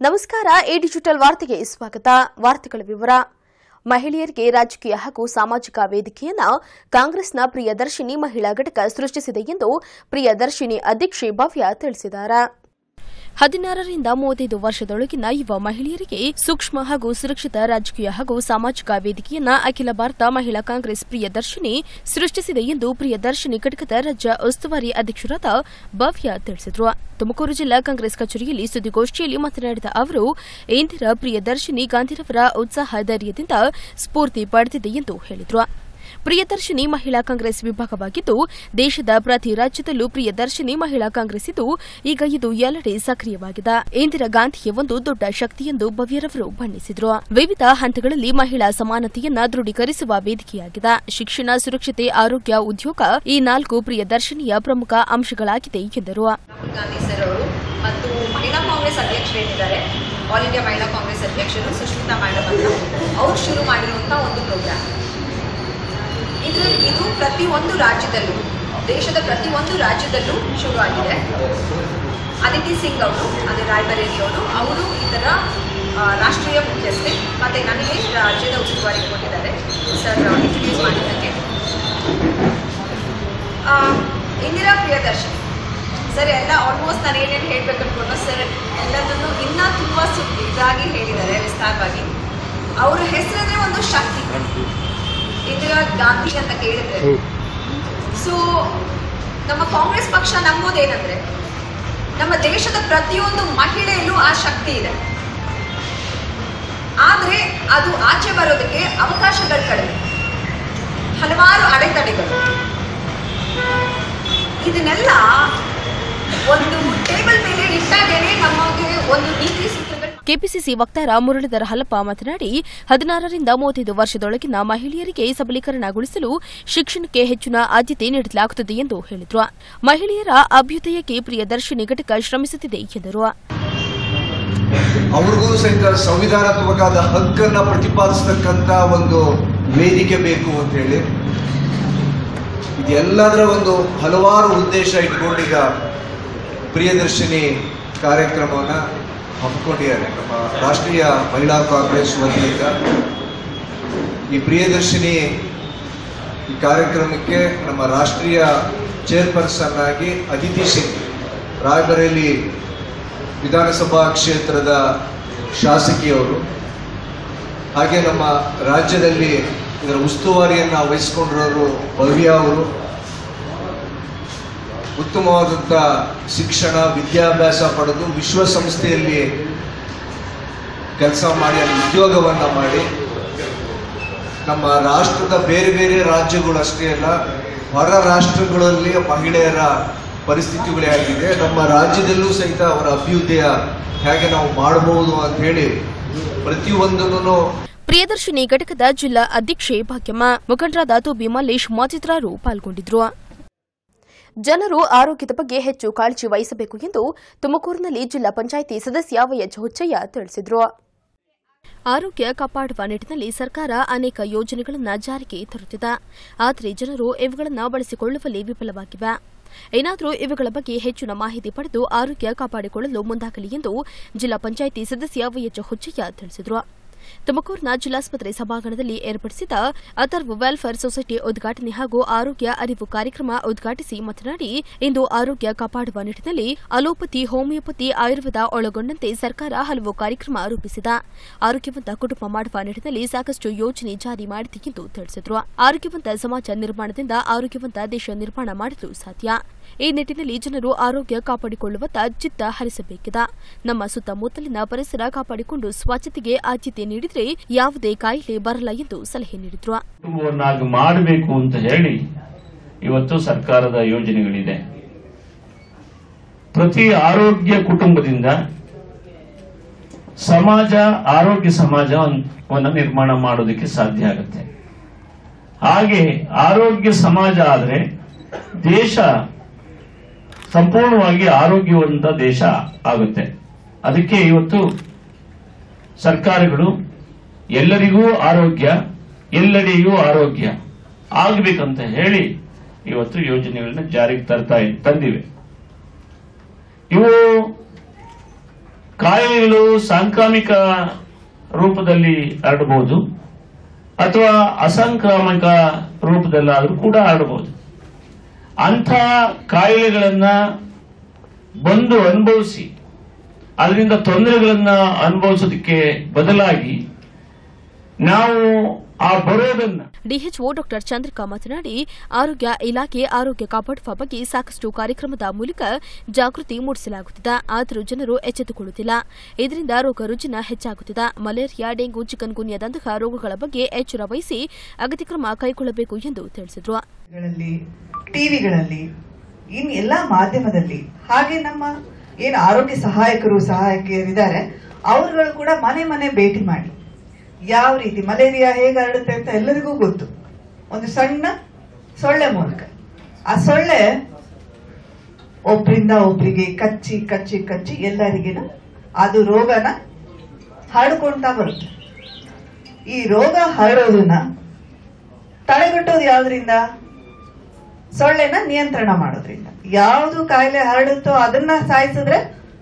ನಮಸ್ಕಾರ A digital ವಾರ್ತೆಗೆ ಸ್ವಾಗತ ವಾರ್ತೆಗಳ ವಿವರ ಮಹಿಳೆಯರಿಗೆ ರಾಜಕೀಯ ಹಾಗೂ ಸಾಮಾಜಿಕ ವೇದಿಕೆಯನ್ನ ಕಾಂಗ್ರೆಸ್ನ ಪ್ರಿಯದರ್ಶಿನಿ ಮಹಿಳಾ ಘಟಕ ಸೃಷ್ಟಿಸಿದೆ ಎಂದು ಪ್ರಿಯದರ್ಶಿನಿ ಅಧ್ಯಕ್ಷೆ ಭವ್ಯ ತಿಳಿಸಿದ್ದಾರೆ ಹದಿನಾರರಿಂದ ಮೂವತ್ತೈದು ವರ್ಷದೊಳಗಿನ ಯುವ ಮಹಿಳೆಯರಿಗೆ ಸೂಕ್ಷ್ಮ ಹಾಗೂ ಸುರಕ್ಷಿತ ರಾಜಕೀಯ ಹಾಗೂ ಸಾಮಾಜಿಕ ವೇದಿಕೆಯನ್ನ ಅಖಿಲ ಭಾರತ ಮಹಿಳಾ ಕಾಂಗ್ರೆಸ್ ಪ್ರಿಯದರ್ಶಿನಿ ಸೃಷ್ಟಿಸಿದೆ ಎಂದು ಪ್ರಿಯದರ್ಶಿನಿ ಘಟಕದ ರಾಜ್ಯ ಉಸ್ತುವಾರಿ ಅಧ್ಯಕ್ಷರಾದ ಭವ್ಯ ತಿಳಿಸಿದರು ತುಮಕೂರು ಜಿಲ್ಲಾ ಕಾಂಗ್ರೆಸ್ ಕಚೇರಿಯಲ್ಲಿ ಸುದ್ದಿಗೋಷ್ಠಿಯಲ್ಲಿ ಮಾತನಾಡಿದ ಅವರು ಇಂದಿರಾ ಪ್ರಿಯದರ್ಶಿನಿ ಗಾಂಧಿರವರ ಉತ್ಸಾಹ ಧೈರ್ಯದಿಂದ ಸ್ಫೂರ್ತಿ ಪಡೆದಿದೆ ಎಂದು ಹೇಳಿದರು ಪ್ರಿಯದರ್ಶಿನಿ ಮಹಿಳಾ ಕಾಂಗ್ರೆಸ್ ವಿಭಾಗವಾಗಿದ್ದು ದೇಶದ ಪ್ರತಿ ರಾಜ್ಯದಲ್ಲೂ ಪ್ರಿಯದರ್ಶಿನಿ ಮಹಿಳಾ ಕಾಂಗ್ರೆಸ್ ಇದ್ದು ಈಗ ಇದು ಎಲ್ಲೆಡೆ ಸಕ್ರಿಯವಾಗಿದೆ ಇಂದಿರಾ ಗಾಂಧಿಯ ಒಂದು ದೊಡ್ಡ ಶಕ್ತಿ ಎಂದು ಭವ್ಯರವರು ಬಣ್ಣಿಸಿದರು ವಿವಿಧ ಹಂತಗಳಲ್ಲಿ ಮಹಿಳಾ ಸಮಾನತೆಯನ್ನ ದೃಢೀಕರಿಸುವ ವೇದಿಕೆಯಾಗಿದೆ ಶಿಕ್ಷಣ ಸುರಕ್ಷತೆ ಆರೋಗ್ಯ ಉದ್ಯೋಗ ಈ ನಾಲ್ಕು ಪ್ರಿಯದರ್ಶಿನಿಯ ಪ್ರಮುಖ ಅಂಶಗಳಾಗಿದೆ ಎಂದರು ರಾಹುಲ್ ಗಾಂಧಿ ಸರ್ ಅವರು ಮತ್ತು ಮಹಿಳಾ ಕಾಂಗ್ರೆಸ್ ಅಧ್ಯಕ್ಷರೇನಿದ್ದಾರೆ ಆಲ್ ಇಂಡಿಯಾ ಮಹಿಳಾ ಕಾಂಗ್ರೆಸ್ ಅಧ್ಯಕ್ಷರು ಸುಷ್ಮಿತಾ ಮೇಡಮ್ ಅಂತ ಅವ್ರು ಶುರು ಮಾಡಿರುವಂಥ ಒಂದು ಪ್ರೋಗ್ರಾಮ್ ಇದು ಇದು ಪ್ರತಿಯೊಂದು ರಾಜ್ಯದಲ್ಲೂ ದೇಶದ ಪ್ರತಿಯೊಂದು ರಾಜ್ಯದಲ್ಲೂ ಶುರುವಾಗಿದೆ ಅದಿತಿ ಸಿಂಗ್ ಅವರು ಅಂದರೆ ರಾಯ್ಬರೇಲಿ ಅವರು ಅವರು ಇದರ ಆ, ರಾಷ್ಟ್ರೀಯ ಮುಖ್ಯಸ್ಥೆ ಮತ್ತು ನನಗೆ ರಾಜ್ಯದ ಉಸ್ತುವಾರಿ ಕೊಟ್ಟಿದ್ದಾರೆ ಸರ್ ಇಂಟ್ರೊಡ್ಯೂಸ್ ಮಾಡಿದ್ದಕ್ಕೆ ಆ, ಇಂದಿರಾ ಪ್ರಿಯದರ್ಶಿನಿ ಸರ್ ಎಲ್ಲ ಆಲ್ಮೋಸ್ಟ್ ನಾನು ಏನೇನು ಹೇಳ್ಬೇಕು ಅನ್ಕೊಂಡು ಸರ್ ಎಲ್ಲದನ್ನು ಇನ್ನೂ ತುಂಬ ಸು ಇದಾಗಿ ಹೇಳಿದ್ದಾರೆ ವಿಸ್ತಾರವಾಗಿ ಅವರ ಹೆಸರೇ ಒಂದು ಶಕ್ತಿ ಇಂದಿರಾ ಗಾಂಧಿ ಅಂತ ಕೇಳಿದ್ರೆ ಸೊ ನಮ್ಮ ಕಾಂಗ್ರೆಸ್ ಪಕ್ಷ ನಂಬೋದೇನಂದ್ರೆ ನಮ್ಮ ದೇಶದ ಪ್ರತಿಯೊಂದು ಮಹಿಳೆಯಲ್ಲೂ ಆ ಶಕ್ತಿ ಇದೆ ಆದರೆ ಅದು ಆಚೆ ಬರೋದಕ್ಕೆ ಅವಕಾಶಗಳು ಕಡಿಮೆ ಹಲವಾರು ಅಡೆತಡೆಗಳು ಇದನ್ನೆಲ್ಲ ಒಂದು ಟೇಬಲ್ ಮೇಲೆ ಇಟ್ಟಾಗೇನೆ ನಮಗೆ ಒಂದು ನೀತಿ ಸೂತ್ರಗಳು ಕೆಪಿಸಿಸಿ ವಕ್ತಾರ ಮುರಳೀಧರ ಹಲಪ ಮಾತನಾಡಿ ಹದಿನಾರರಿಂದ ಮೂವತ್ತೈದು ವರ್ಷದೊಳಗಿನ ಮಹಿಳೆಯರಿಗೆ ಸಬಲೀಕರಣಗೊಳಿಸಲು ಶಿಕ್ಷಣಕ್ಕೆ ಹೆಚ್ಚಿನ ಆದ್ಯತೆ ನೀಡಲಾಗುತ್ತದೆ ಎಂದು ಹೇಳಿದರು ಮಹಿಳೆಯರ ಅಭ್ಯುದಯಕ್ಕೆ ಪ್ರಿಯದರ್ಶಿನಿ ಘಟಕ ಶ್ರಮಿಸುತ್ತಿದೆ ಎಂದರು ಅವ್ರಿಗೂ ಸಹಿತ ಸಂವಿಧಾನಾತ್ಮಕವಾದ ಹಕ್ಕನ್ನ ಪ್ರತಿಪಾದಿಸ್ತಕ್ಕಂಥ ಒಂದು ವೇದಿಕೆ ಬೇಕು ಅಂತ ಹೇಳಿ ಇದೆಲ್ಲದರ ಒಂದು ಹಲವಾರು ಉದ್ದೇಶ ಇಟ್ಕೊಂಡೀಗ ಪ್ರಿಯದರ್ಶಿನಿ ಕಾರ್ಯಕ್ರಮವನ್ನು ಹಮ್ಮಿಕೊಂಡಿದ್ದಾರೆ ನಮ್ಮ ರಾಷ್ಟ್ರೀಯ ಮಹಿಳಾ ಕಾಂಗ್ರೆಸ್ ವತಿಯಿಂದ ಈ ಪ್ರಿಯದರ್ಶಿನಿ ಈ ಕಾರ್ಯಕ್ರಮಕ್ಕೆ ನಮ್ಮ ರಾಷ್ಟ್ರೀಯ ಚೇರ್ಪರ್ಸನ್ ಆಗಿ ಅದಿತಿ ಸಿಂಗ್ ರಾಯ್ಬರೇಲಿ ವಿಧಾನಸಭಾ ಕ್ಷೇತ್ರದ ಶಾಸಕಿಯವರು ಹಾಗೆ ನಮ್ಮ ರಾಜ್ಯದಲ್ಲಿ ಇದರ ಉಸ್ತುವಾರಿಯನ್ನು ವಹಿಸಿಕೊಂಡಿರೋರು ಭವ್ಯ ಅವರು ಉತ್ತಮವಾದಂಥ ಶಿಕ್ಷಣ ವಿದ್ಯಾಭ್ಯಾಸ ಪಡೆದು ವಿಶ್ವಸಂಸ್ಥೆಯಲ್ಲಿ ಕೆಲಸ ಮಾಡಿ ಅಲ್ಲಿ ಉದ್ಯೋಗವನ್ನು ಮಾಡಿ ನಮ್ಮ ರಾಷ್ಟ್ರದ ಬೇರೆ ಬೇರೆ ರಾಜ್ಯಗಳು ಅಷ್ಟೇ ಅಲ್ಲ ಹೊರ ರಾಷ್ಟ್ರಗಳಲ್ಲಿ ಮಹಿಳೆಯರ ಪರಿಸ್ಥಿತಿಗಳೇ ಆಗಿದೆ ನಮ್ಮ ರಾಜ್ಯದಲ್ಲೂ ಸಹಿತ ಅವರ ಅಭ್ಯುದಯ ಹೇಗೆ ನಾವು ಮಾಡಬಹುದು ಅಂತ ಹೇಳಿ ಪ್ರತಿಯೊಂದನ್ನು ಪ್ರಿಯದರ್ಶಿನಿ ಘಟಕದ ಜಿಲ್ಲಾ ಅಧ್ಯಕ್ಷೆ ಭಾಗ್ಯಮ್ಮ ಮುಖಂಡರಾದ ತುಬಿ ಮಲ್ಲೇಶ್ ಮತ್ತಿತರರು ಪಾಲ್ಗೊಂಡಿದ್ರು ಜನರು ಆರೋಗ್ಯದ ಬಗ್ಗೆ ಹೆಚ್ಚು ಕಾಳಜಿ ವಹಿಸಬೇಕು ಎಂದು ತುಮಕೂರಿನಲ್ಲಿ ಜಿಲ್ಲಾ ಪಂಚಾಯಿತಿ ಸದಸ್ಯ ವೈಎಚ್ ಹುಚ್ಚಯ್ಯ ತಿಳಿಸಿದರು ಆರೋಗ್ಯ ಕಾಪಾಡುವ ನಿಟ್ಟಿನಲ್ಲಿ ಸರ್ಕಾರ ಅನೇಕ ಯೋಜನೆಗಳನ್ನು ಜಾರಿಗೆ ತರುತ್ತಿದೆ ಆದರೆ ಜನರು ಇವುಗಳನ್ನು ಬಳಸಿಕೊಳ್ಳುವಲ್ಲಿ ವಿಫಲವಾಗಿವೆ ಏನಾದರೂ ಇವುಗಳ ಬಗ್ಗೆ ಹೆಚ್ಚಿನ ಮಾಹಿತಿ ಪಡೆದು ಆರೋಗ್ಯ ಕಾಪಾಡಿಕೊಳ್ಳಲು ಮುಂದಾಗಲಿ ಎಂದು ಜಿಲ್ಲಾ ಪಂಚಾಯಿತಿ ಸದಸ್ಯ ವೈಎಚ್ ಹುಚ್ಚಯ್ಯ ತಿಳಿಸಿದರು ತುಮಕೂರಿನ ಜಿಲ್ಲಾಸ್ಪತ್ರೆ ಸಭಾಂಗಣದಲ್ಲಿ ಏರ್ಪಡಿಸಿದ ಅಥರ್ವ್ ವೆಲ್ಫೇರ್ ಸೊಸೈಟಿ ಉದ್ಘಾಟನೆ ಹಾಗೂ ಆರೋಗ್ಯ ಅರಿವು ಕಾರ್ಯಕ್ರಮ ಉದ್ಘಾಟಿಸಿ ಮಾತನಾಡಿ ಇಂದು ಆರೋಗ್ಯ ಕಾಪಾಡುವ ನಿಟ್ಟಿನಲ್ಲಿ ಅಲೋಪತಿ ಹೋಮಿಯೋಪತಿ ಆಯುರ್ವೇದ ಒಳಗೊಂಡಂತೆ ಸರ್ಕಾರ ಹಲವು ಕಾರ್ಯಕ್ರಮ ರೂಪಿಸಿದೆ ಆರೋಗ್ಯವಂತ ಕುಟುಂಬ ಮಾಡುವ ನಿಟ್ಟಿನಲ್ಲಿ ಸಾಕಷ್ಟು ಯೋಜನೆ ಜಾರಿ ಮಾಡಿದೆ ಎಂದು ತಿಳಿಸಿದರು ಆರೋಗ್ಯವಂತ ಸಮಾಜ ನಿರ್ಮಾಣದಿಂದ ಆರೋಗ್ಯವಂತ ದೇಶ ನಿರ್ಮಾಣ ಮಾಡಲು ಸಾಧ್ಯ ಈ ನಿಟ್ಟಿನಲ್ಲಿ ಜನರು ಆರೋಗ್ಯ ಕಾಪಾಡಿಕೊಳ್ಳುವತ್ತ ಚಿತ್ತ ಹರಿಸಬೇಕಿದೆ ನಮ್ಮ ಸುತ್ತಮುತ್ತಲಿನ ಪರಿಸರ ಕಾಪಾಡಿಕೊಂಡು ಸ್ವಚ್ಛತೆಗೆ ಆದ್ಯತೆ ನೀಡಿದರೆ ಯಾವುದೇ ಕಾಯಿಲೆ ಬರಲ್ಲ ಎಂದು ಸಲಹೆ ನೀಡಿದರು ಕುಟುಂಬವನ್ನಾಗಿ ಮಾಡಬೇಕು ಅಂತ ಹೇಳಿ ಇವತ್ತು ಸರ್ಕಾರದ ಯೋಜನೆಗಳಿದೆ ಪ್ರತಿ ಆರೋಗ್ಯ ಕುಟುಂಬದಿಂದ ಸಮಾಜ ಆರೋಗ್ಯ ಸಮಾಜವನ್ನು ನಿರ್ಮಾಣ ಮಾಡೋದಕ್ಕೆ ಸಾಧ್ಯ ಆಗುತ್ತೆ ಹಾಗೆ ಆರೋಗ್ಯ ಸಮಾಜ ಆದರೆ ದೇಶ ಸಂಪೂರ್ಣವಾಗಿ ಆರೋಗ್ಯವಂತ ದೇಶ ಆಗುತ್ತೆ ಅದಕ್ಕೆ ಇವತ್ತು ಸರ್ಕಾರಗಳು ಎಲ್ಲರಿಗೂ ಆರೋಗ್ಯ ಎಲ್ಲೆಡೆಯೂ ಆರೋಗ್ಯ ಆಗಬೇಕಂತ ಹೇಳಿ ಇವತ್ತು ಯೋಜನೆಗಳನ್ನ ಜಾರಿಗೆ ತರ್ತಾ ತಂದಿವೆ ಇವು ಕಾಯಿಲೆಗಳು ಸಾಂಕ್ರಾಮಿಕ ರೂಪದಲ್ಲಿ ಹರಡಬಹುದು ಅಥವಾ ಅಸಾಂಕ್ರಾಮಿಕ ರೂಪದಲ್ಲಾದರೂ ಕೂಡ ಹರಡಬಹುದು ಅಂಥ ಕಾಯಿಲೆಗಳನ್ನ ಬಂದು ಅನುಭವಿಸಿ ಅದರಿಂದ ತೊಂದರೆಗಳನ್ನ ಅನುಭವಿಸೋದಕ್ಕೆ ಬದಲಾಗಿ ನಾವು ಆ ಬರೋದನ್ನ ಡಿಎಚ್ಒ ಡಾಕ್ಟರ್ ಚಂದ್ರಿಕಾ ಮಾತನಾಡಿ ಆರೋಗ್ಯ ಇಲಾಖೆ ಆರೋಗ್ಯ ಕಾಪಾಡುವ ಬಗ್ಗೆ ಸಾಕಷ್ಟು ಕಾರ್ಯಕ್ರಮದ ಮೂಲಕ ಜಾಗೃತಿ ಮೂಡಿಸಲಾಗುತ್ತಿದೆ ಆದರೂ ಜನರು ಎಚ್ಚೆತ್ತುಕೊಳ್ಳುತ್ತಿಲ್ಲ ಇದರಿಂದ ರೋಗ ರುಜಿನ ಹೆಚ್ಚಾಗುತ್ತಿದೆ ಮಲೇರಿಯಾ ಡೆಂಗು ಚಿಕನ್ ಗುನ್ಯಾದಂತಹ ರೋಗಗಳ ಬಗ್ಗೆ ಎಚ್ಚರ ವಹಿಸಿ ಅಗತ್ಯ ಕ್ರಮ ಕೈಗೊಳ್ಳಬೇಕು ಎಂದು ತಿಳಿಸಿದರು ಗಳಲ್ಲಿ ಟಿವಿಗಳಲ್ಲಿ ಇನ್ ಎಲ್ಲಾ ಮಾಧ್ಯಮದಲ್ಲಿ ಹಾಗೆ ನಮ್ಮ ಏನು ಆರೋಗ್ಯ ಸಹಾಯಕರು ಸಹಾಯಕಿಯರಿದ್ದಾರೆ ಅವರುಗಳು ಕೂಡ ಮನೆ ಮನೆ ಭೇಟಿ ಮಾಡಿ ಯಾವ ರೀತಿ ಮಲೇರಿಯಾ ಹೇಗೆ ಹರಡುತ್ತೆ ಅಂತ ಎಲ್ಲರಿಗೂ ಗೊತ್ತು ಒಂದು ಸಣ್ಣ ಸೊಳ್ಳೆ ಮೂಲಕ ಆ ಸೊಳ್ಳೆ ಒಬ್ರಿಂದ ಒಬ್ರಿಗೆ ಕಚ್ಚಿ ಕಚ್ಚಿ ಕಚ್ಚಿ ಎಲ್ಲರಿಗಿನ ಅದು ರೋಗನ ಹರಡ್ಕೊಂತಾ ಬರುತ್ತೆ ಈ ರೋಗ ಹರಡೋದನ್ನ ತಡೆಗಟ್ಟೋದು ಯಾವ್ದ್ರಿಂದ ಸೊಳ್ಳೆನ ನಿಯಂತ್ರಣ ಮಾಡೋದ್ರಿಂದ ಯಾವುದು ಕಾಯಿಲೆ ಹರಡುತ್ತೋ ಅದನ್ನ ಸಾಯಿಸಿದ್ರೆ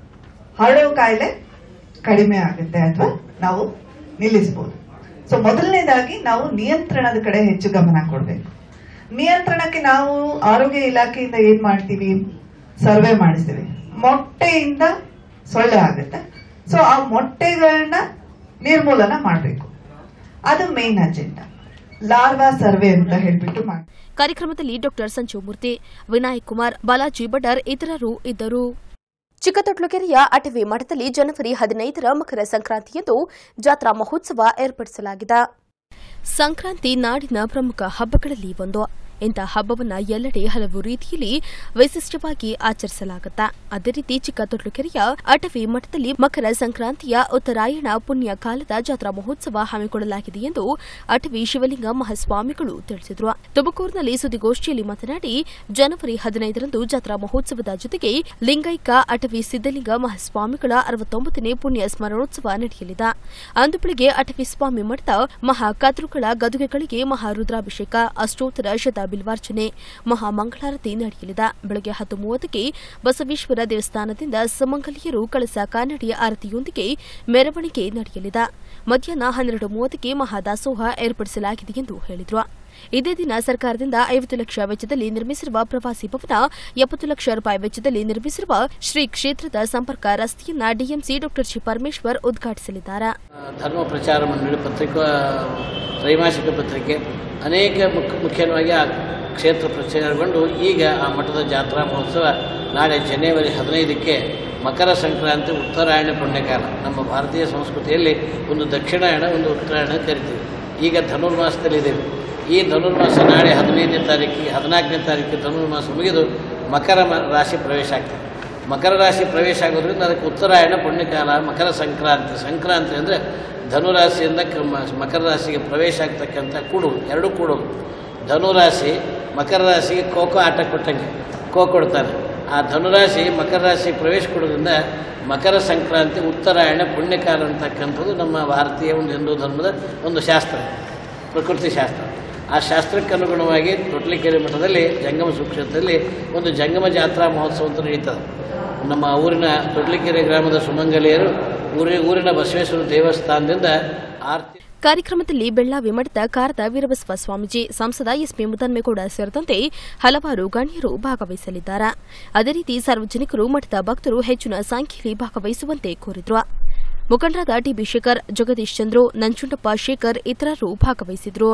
ಹರಡೋ ಕಾಯಿಲೆ ಕಡಿಮೆ ಆಗುತ್ತೆ ಅಥವಾ ನಾವು ನಿಲ್ಲಿಸಬಹುದು ಸೊ ಮೊದಲನೇದಾಗಿ ನಾವು ನಿಯಂತ್ರಣದ ಕಡೆ ಹೆಚ್ಚು ಗಮನ ಕೊಡಬೇಕು ನಿಯಂತ್ರಣಕ್ಕೆ ನಾವು ಆರೋಗ್ಯ ಇಲಾಖೆಯಿಂದ ಏನ್ ಮಾಡ್ತೀವಿ ಸರ್ವೆ ಮಾಡಿಸ್ತೀವಿ ಮೊಟ್ಟೆಯಿಂದ ಸೊಳ್ಳೆ ಆಗುತ್ತೆ ಸೊ ಆ ಮೊಟ್ಟೆಗಳನ್ನ ನಿರ್ಮೂಲನ ಮಾಡಬೇಕು ಅದು ಮೇನ್ ಅಜೆಂಡಾ ಲಾರ್ವಾ ಸರ್ವೆ ಅಂತ ಹೇಳ್ಬಿಟ್ಟು ಮಾಡಿ ಕಾರ್ಯಕ್ರಮದಲ್ಲಿ ಡಾಕ್ಟರ್ ಸಂಜು ಮೂರ್ತಿ ವಿನಾಯಕ್ ಕುಮಾರ್ ಬಾಲಾಜಿ ಬಡರ್ ಇತರರು ಇದ್ದರು ಚಿಕ್ಕತೊಟ್ಲುಕೆರೆಯ ಅಟವಿ ಮಠದಲ್ಲಿ ಜನವರಿ ಹದಿನೈದರ ಮಕರ ಸಂಕ್ರಾಂತಿಯಂದು ಜಾತ್ರಾ ಮಹೋತ್ಸವ ಏರ್ಪಡಿಸಲಾಗಿದೆ ಸಂಕ್ರಾಂತಿ ನಾಡಿನ ಪ್ರಮುಖ ಹಬ್ಬಗಳಲ್ಲಿ ಒಂದು ಇಂಥ ಹಬ್ಬವನ್ನ ಎಲ್ಲೆಡೆ ಹಲವು ರೀತಿಯಲ್ಲಿ ವಿಶಿಷ್ಟವಾಗಿ ಆಚರಿಸಲಾಗುತ್ತೆ ಅದೇ ರೀತಿ ಚಿಕ್ಕತೊಟ್ಲುಕೆರೆಯ ಅಟವಿ ಮಠದಲ್ಲಿ ಮಕರ ಸಂಕ್ರಾಂತಿಯ ಉತ್ತರಾಯಣ ಪುಣ್ಯ ಕಾಲದ ಜಾತ್ರಾ ಮಹೋತ್ಸವ ಹಮ್ಮಿಕೊಳ್ಳಲಾಗಿದೆ ಎಂದು ಅಟವಿ ಶಿವಲಿಂಗ ಮಹಾಸ್ವಾಮಿಗಳು ತಿಳಿಸಿದರು ತುಮಕೂರಿನಲ್ಲಿ ಸುದ್ದಿಗೋಷ್ಠಿಯಲ್ಲಿ ಮಾತನಾಡಿ ಜನವರಿ ಹದಿನೈದರಂದು ಜಾತ್ರಾ ಮಹೋತ್ಸವದ ಜೊತೆಗೆ ಲಿಂಗೈಕ ಅಟವಿ ಸಿದ್ದಲಿಂಗ ಮಹಾಸ್ವಾಮಿಗಳ ಅರವತ್ತೊಂಬತ್ತನೇ ಪುಣ್ಯ ಸ್ಮರಣೋತ್ಸವ ನಡೆಯಲಿದೆ ಅಂದು ಬೆಳಗ್ಗೆ ಅಟವಿ ಸ್ವಾಮಿ ಮಠದ ಮಹಾಕತೃಗಳ ಗದುಗೆಗಳಿಗೆ ಮಹಾರುದ್ರಾಭಿಷೇಕ ಅಷ್ಟೋತ್ತರ ಶತ ಬಿಲ್ವಾರ್ಚನೆ ಮಹಾಮಂಗಳಾರತಿ ನಡೆಯಲಿದೆ ಬೆಳಗ್ಗೆ ಹತ್ತು ಮೂವತ್ತಕ್ಕೆ ಬಸವೇಶ್ವರ ದೇವಸ್ಥಾನದಿಂದ ಸುಮಂಗಲಿಯರು ಕಳಸ ಕಾನಡಿ ಆರತಿಯೊಂದಿಗೆ ಮೆರವಣಿಗೆ ನಡೆಯಲಿದೆ ಮಧ್ಯಾಹ್ನ ಹನ್ನೆರಡು ಮೂವತ್ತಕ್ಕೆ ಮಹಾದಾಸೋಹ ಏರ್ಪಡಿಸಲಾಗಿದೆ ಎಂದು ಹೇಳಿದರು ಇದೇ ದಿನ ಸರ್ಕಾರದಿಂದ ಐವತ್ತು ಲಕ್ಷ ವೆಚ್ಚದಲ್ಲಿ ನಿರ್ಮಿಸಿರುವ ಪ್ರವಾಸಿ ಭವನ ಎಪ್ಪತ್ತು ಲಕ್ಷ ರೂಪಾಯಿ ವೆಚ್ಚದಲ್ಲಿ ನಿರ್ಮಿಸಿರುವ ಶ್ರೀ ಕ್ಷೇತ್ರದ ಸಂಪರ್ಕ ರಸ್ತೆಯನ್ನ ಡಿಎಂಸಿ ಡಾ ಜಿ ಪರಮೇಶ್ವರ್ ಉದ್ಘಾಟಿಸಲಿದ್ದಾರೆ ಧರ್ಮ ಪ್ರಚಾರ ಮಂಡಳಿ ಪತ್ರಿಕಾ ತ್ರೈಮಾಸಿಕ ಪತ್ರಿಕೆ ಅನೇಕ ಮುಖ್ಯ ಮುಖ್ಯವಾಗಿ ಆ ಕ್ಷೇತ್ರ ಪ್ರಚಾರಗೊಂಡು ಈಗ ಆ ಮಠದ ಜಾತ್ರಾ ಮಹೋತ್ಸವ ನಾಳೆ ಜನವರಿ ಹದಿನೈದಕ್ಕೆ ಮಕರ ಸಂಕ್ರಾಂತಿ ಉತ್ತರಾಯಣ ಪುಣ್ಯಕಾಲ ನಮ್ಮ ಭಾರತೀಯ ಸಂಸ್ಕೃತಿಯಲ್ಲಿ ಒಂದು ದಕ್ಷಿಣಾಯಣ ಒಂದು ಉತ್ತರಾಯಣ ಕರಿತೀವಿ ಈಗ ಧನುರ್ಮಾಸದಲ್ಲಿದ್ದೇವೆ ಈ ಧನುರ್ಮಾಸ ನಾಳೆ ಹದಿನೈದನೇ ತಾರೀಕಿಗೆ ಹದಿನಾಲ್ಕನೇ ತಾರೀಕಿಗೆ ಧನುರ್ಮಾಸ ಮುಗಿದು ಮಕರ ಮ- ರಾಶಿ ಪ್ರವೇಶ ಆಗ್ತದೆ ಮಕರ ರಾಶಿ ಪ್ರವೇಶ ಆಗೋದ್ರಿಂದ ಅದಕ್ಕೆ ಉತ್ತರಾಯಣ ಪುಣ್ಯಕಾಲ ಮಕರ ಸಂಕ್ರಾಂತಿ ಸಂಕ್ರಾಂತಿ ಅಂದರೆ ಧನುರಾಶಿಯಿಂದ ಕ- ಮ- ಮಕರ ರಾಶಿಗೆ ಪ್ರವೇಶ ಆಗ್ತಕ್ಕಂಥ ಕೂಡುವುದು ಎರಡೂ ಕೂಡೋದು ಧನುರಾಶಿ ಮಕರ ರಾಶಿಗೆ ಖೋಖೋ ಆಟ ಕೊಟ್ಟಂಗೆ ಖೋ ಕೊಡ್ತಾರೆ ಆ ಧನುರಾಶಿ ಮಕರ ರಾಶಿ ಪ್ರವೇಶ ಕೊಡೋದ್ರಿಂದ ಮಕರ ಸಂಕ್ರಾಂತಿ ಉತ್ತರಾಯಣ ಪುಣ್ಯಕಾಲ ಅಂತಕ್ಕಂಥದ್ದು ನಮ್ಮ ಭಾರತೀಯ ಒಂದು ಹಿಂದೂ ಧರ್ಮದ ಒಂದು ಶಾಸ್ತ್ರ ಪ್ರಕೃತಿ ಶಾಸ್ತ್ರ ಆ ಶಾಸ್ತ್ರಕ್ಕೆ ಅನುಗುಣವಾಗಿ ತೊಟ್ಲಿಕೆರೆ ಮಠದಲ್ಲಿ ಜಂಗಮ ಸುಕ್ಷೇತ್ರದಲ್ಲಿ ಒಂದು ಜಂಗಮ ಜಾತ್ರಾ ಮಹೋತ್ಸವ ಅಂತ ನಡೀತದೆ ನಮ್ಮ ಊರಿನ ತೊಟ್ಲಿಕೆರೆ ಗ್ರಾಮದ ಸುಮಂಗಲಿಯರು ಊರಿ ಊರಿನ ಬಸವೇಶ್ವರ ದೇವಸ್ಥಾನದಿಂದ ಆರತಿ ಕಾರ್ಯಕ್ರಮದಲ್ಲಿ ಬೆಳ್ಳಾವಿ ಮಠದ ಕಾರದ ವೀರಬಸವ ಸ್ವಾಮೀಜಿ ಸಂಸದ ಎಸ್ಪಿ ಮುದ್ದನ್ಮೇಗೌಡ ಸೇರಿದಂತೆ ಹಲವಾರು ಗಣ್ಯರು ಭಾಗವಹಿಸಲಿದ್ದಾರೆ ಅದೇ ರೀತಿ ಸಾರ್ವಜನಿಕರು ಮಠದ ಭಕ್ತರು ಹೆಚ್ಚಿನ ಸಂಖ್ಯೆಯಲ್ಲಿ ಭಾಗವಹಿಸುವಂತೆ ಕೋರಿದ್ರು ಮುಖಂಡರಾದ ಟಿಬಿ ಶೇಖರ್ ಜಗದೀಶ್ ಚಂದ್ರು ನಂಜುಂಡಪ್ಪ ಶೇಖರ್ ಇತರರು ಭಾಗವಹಿಸಿದ್ರು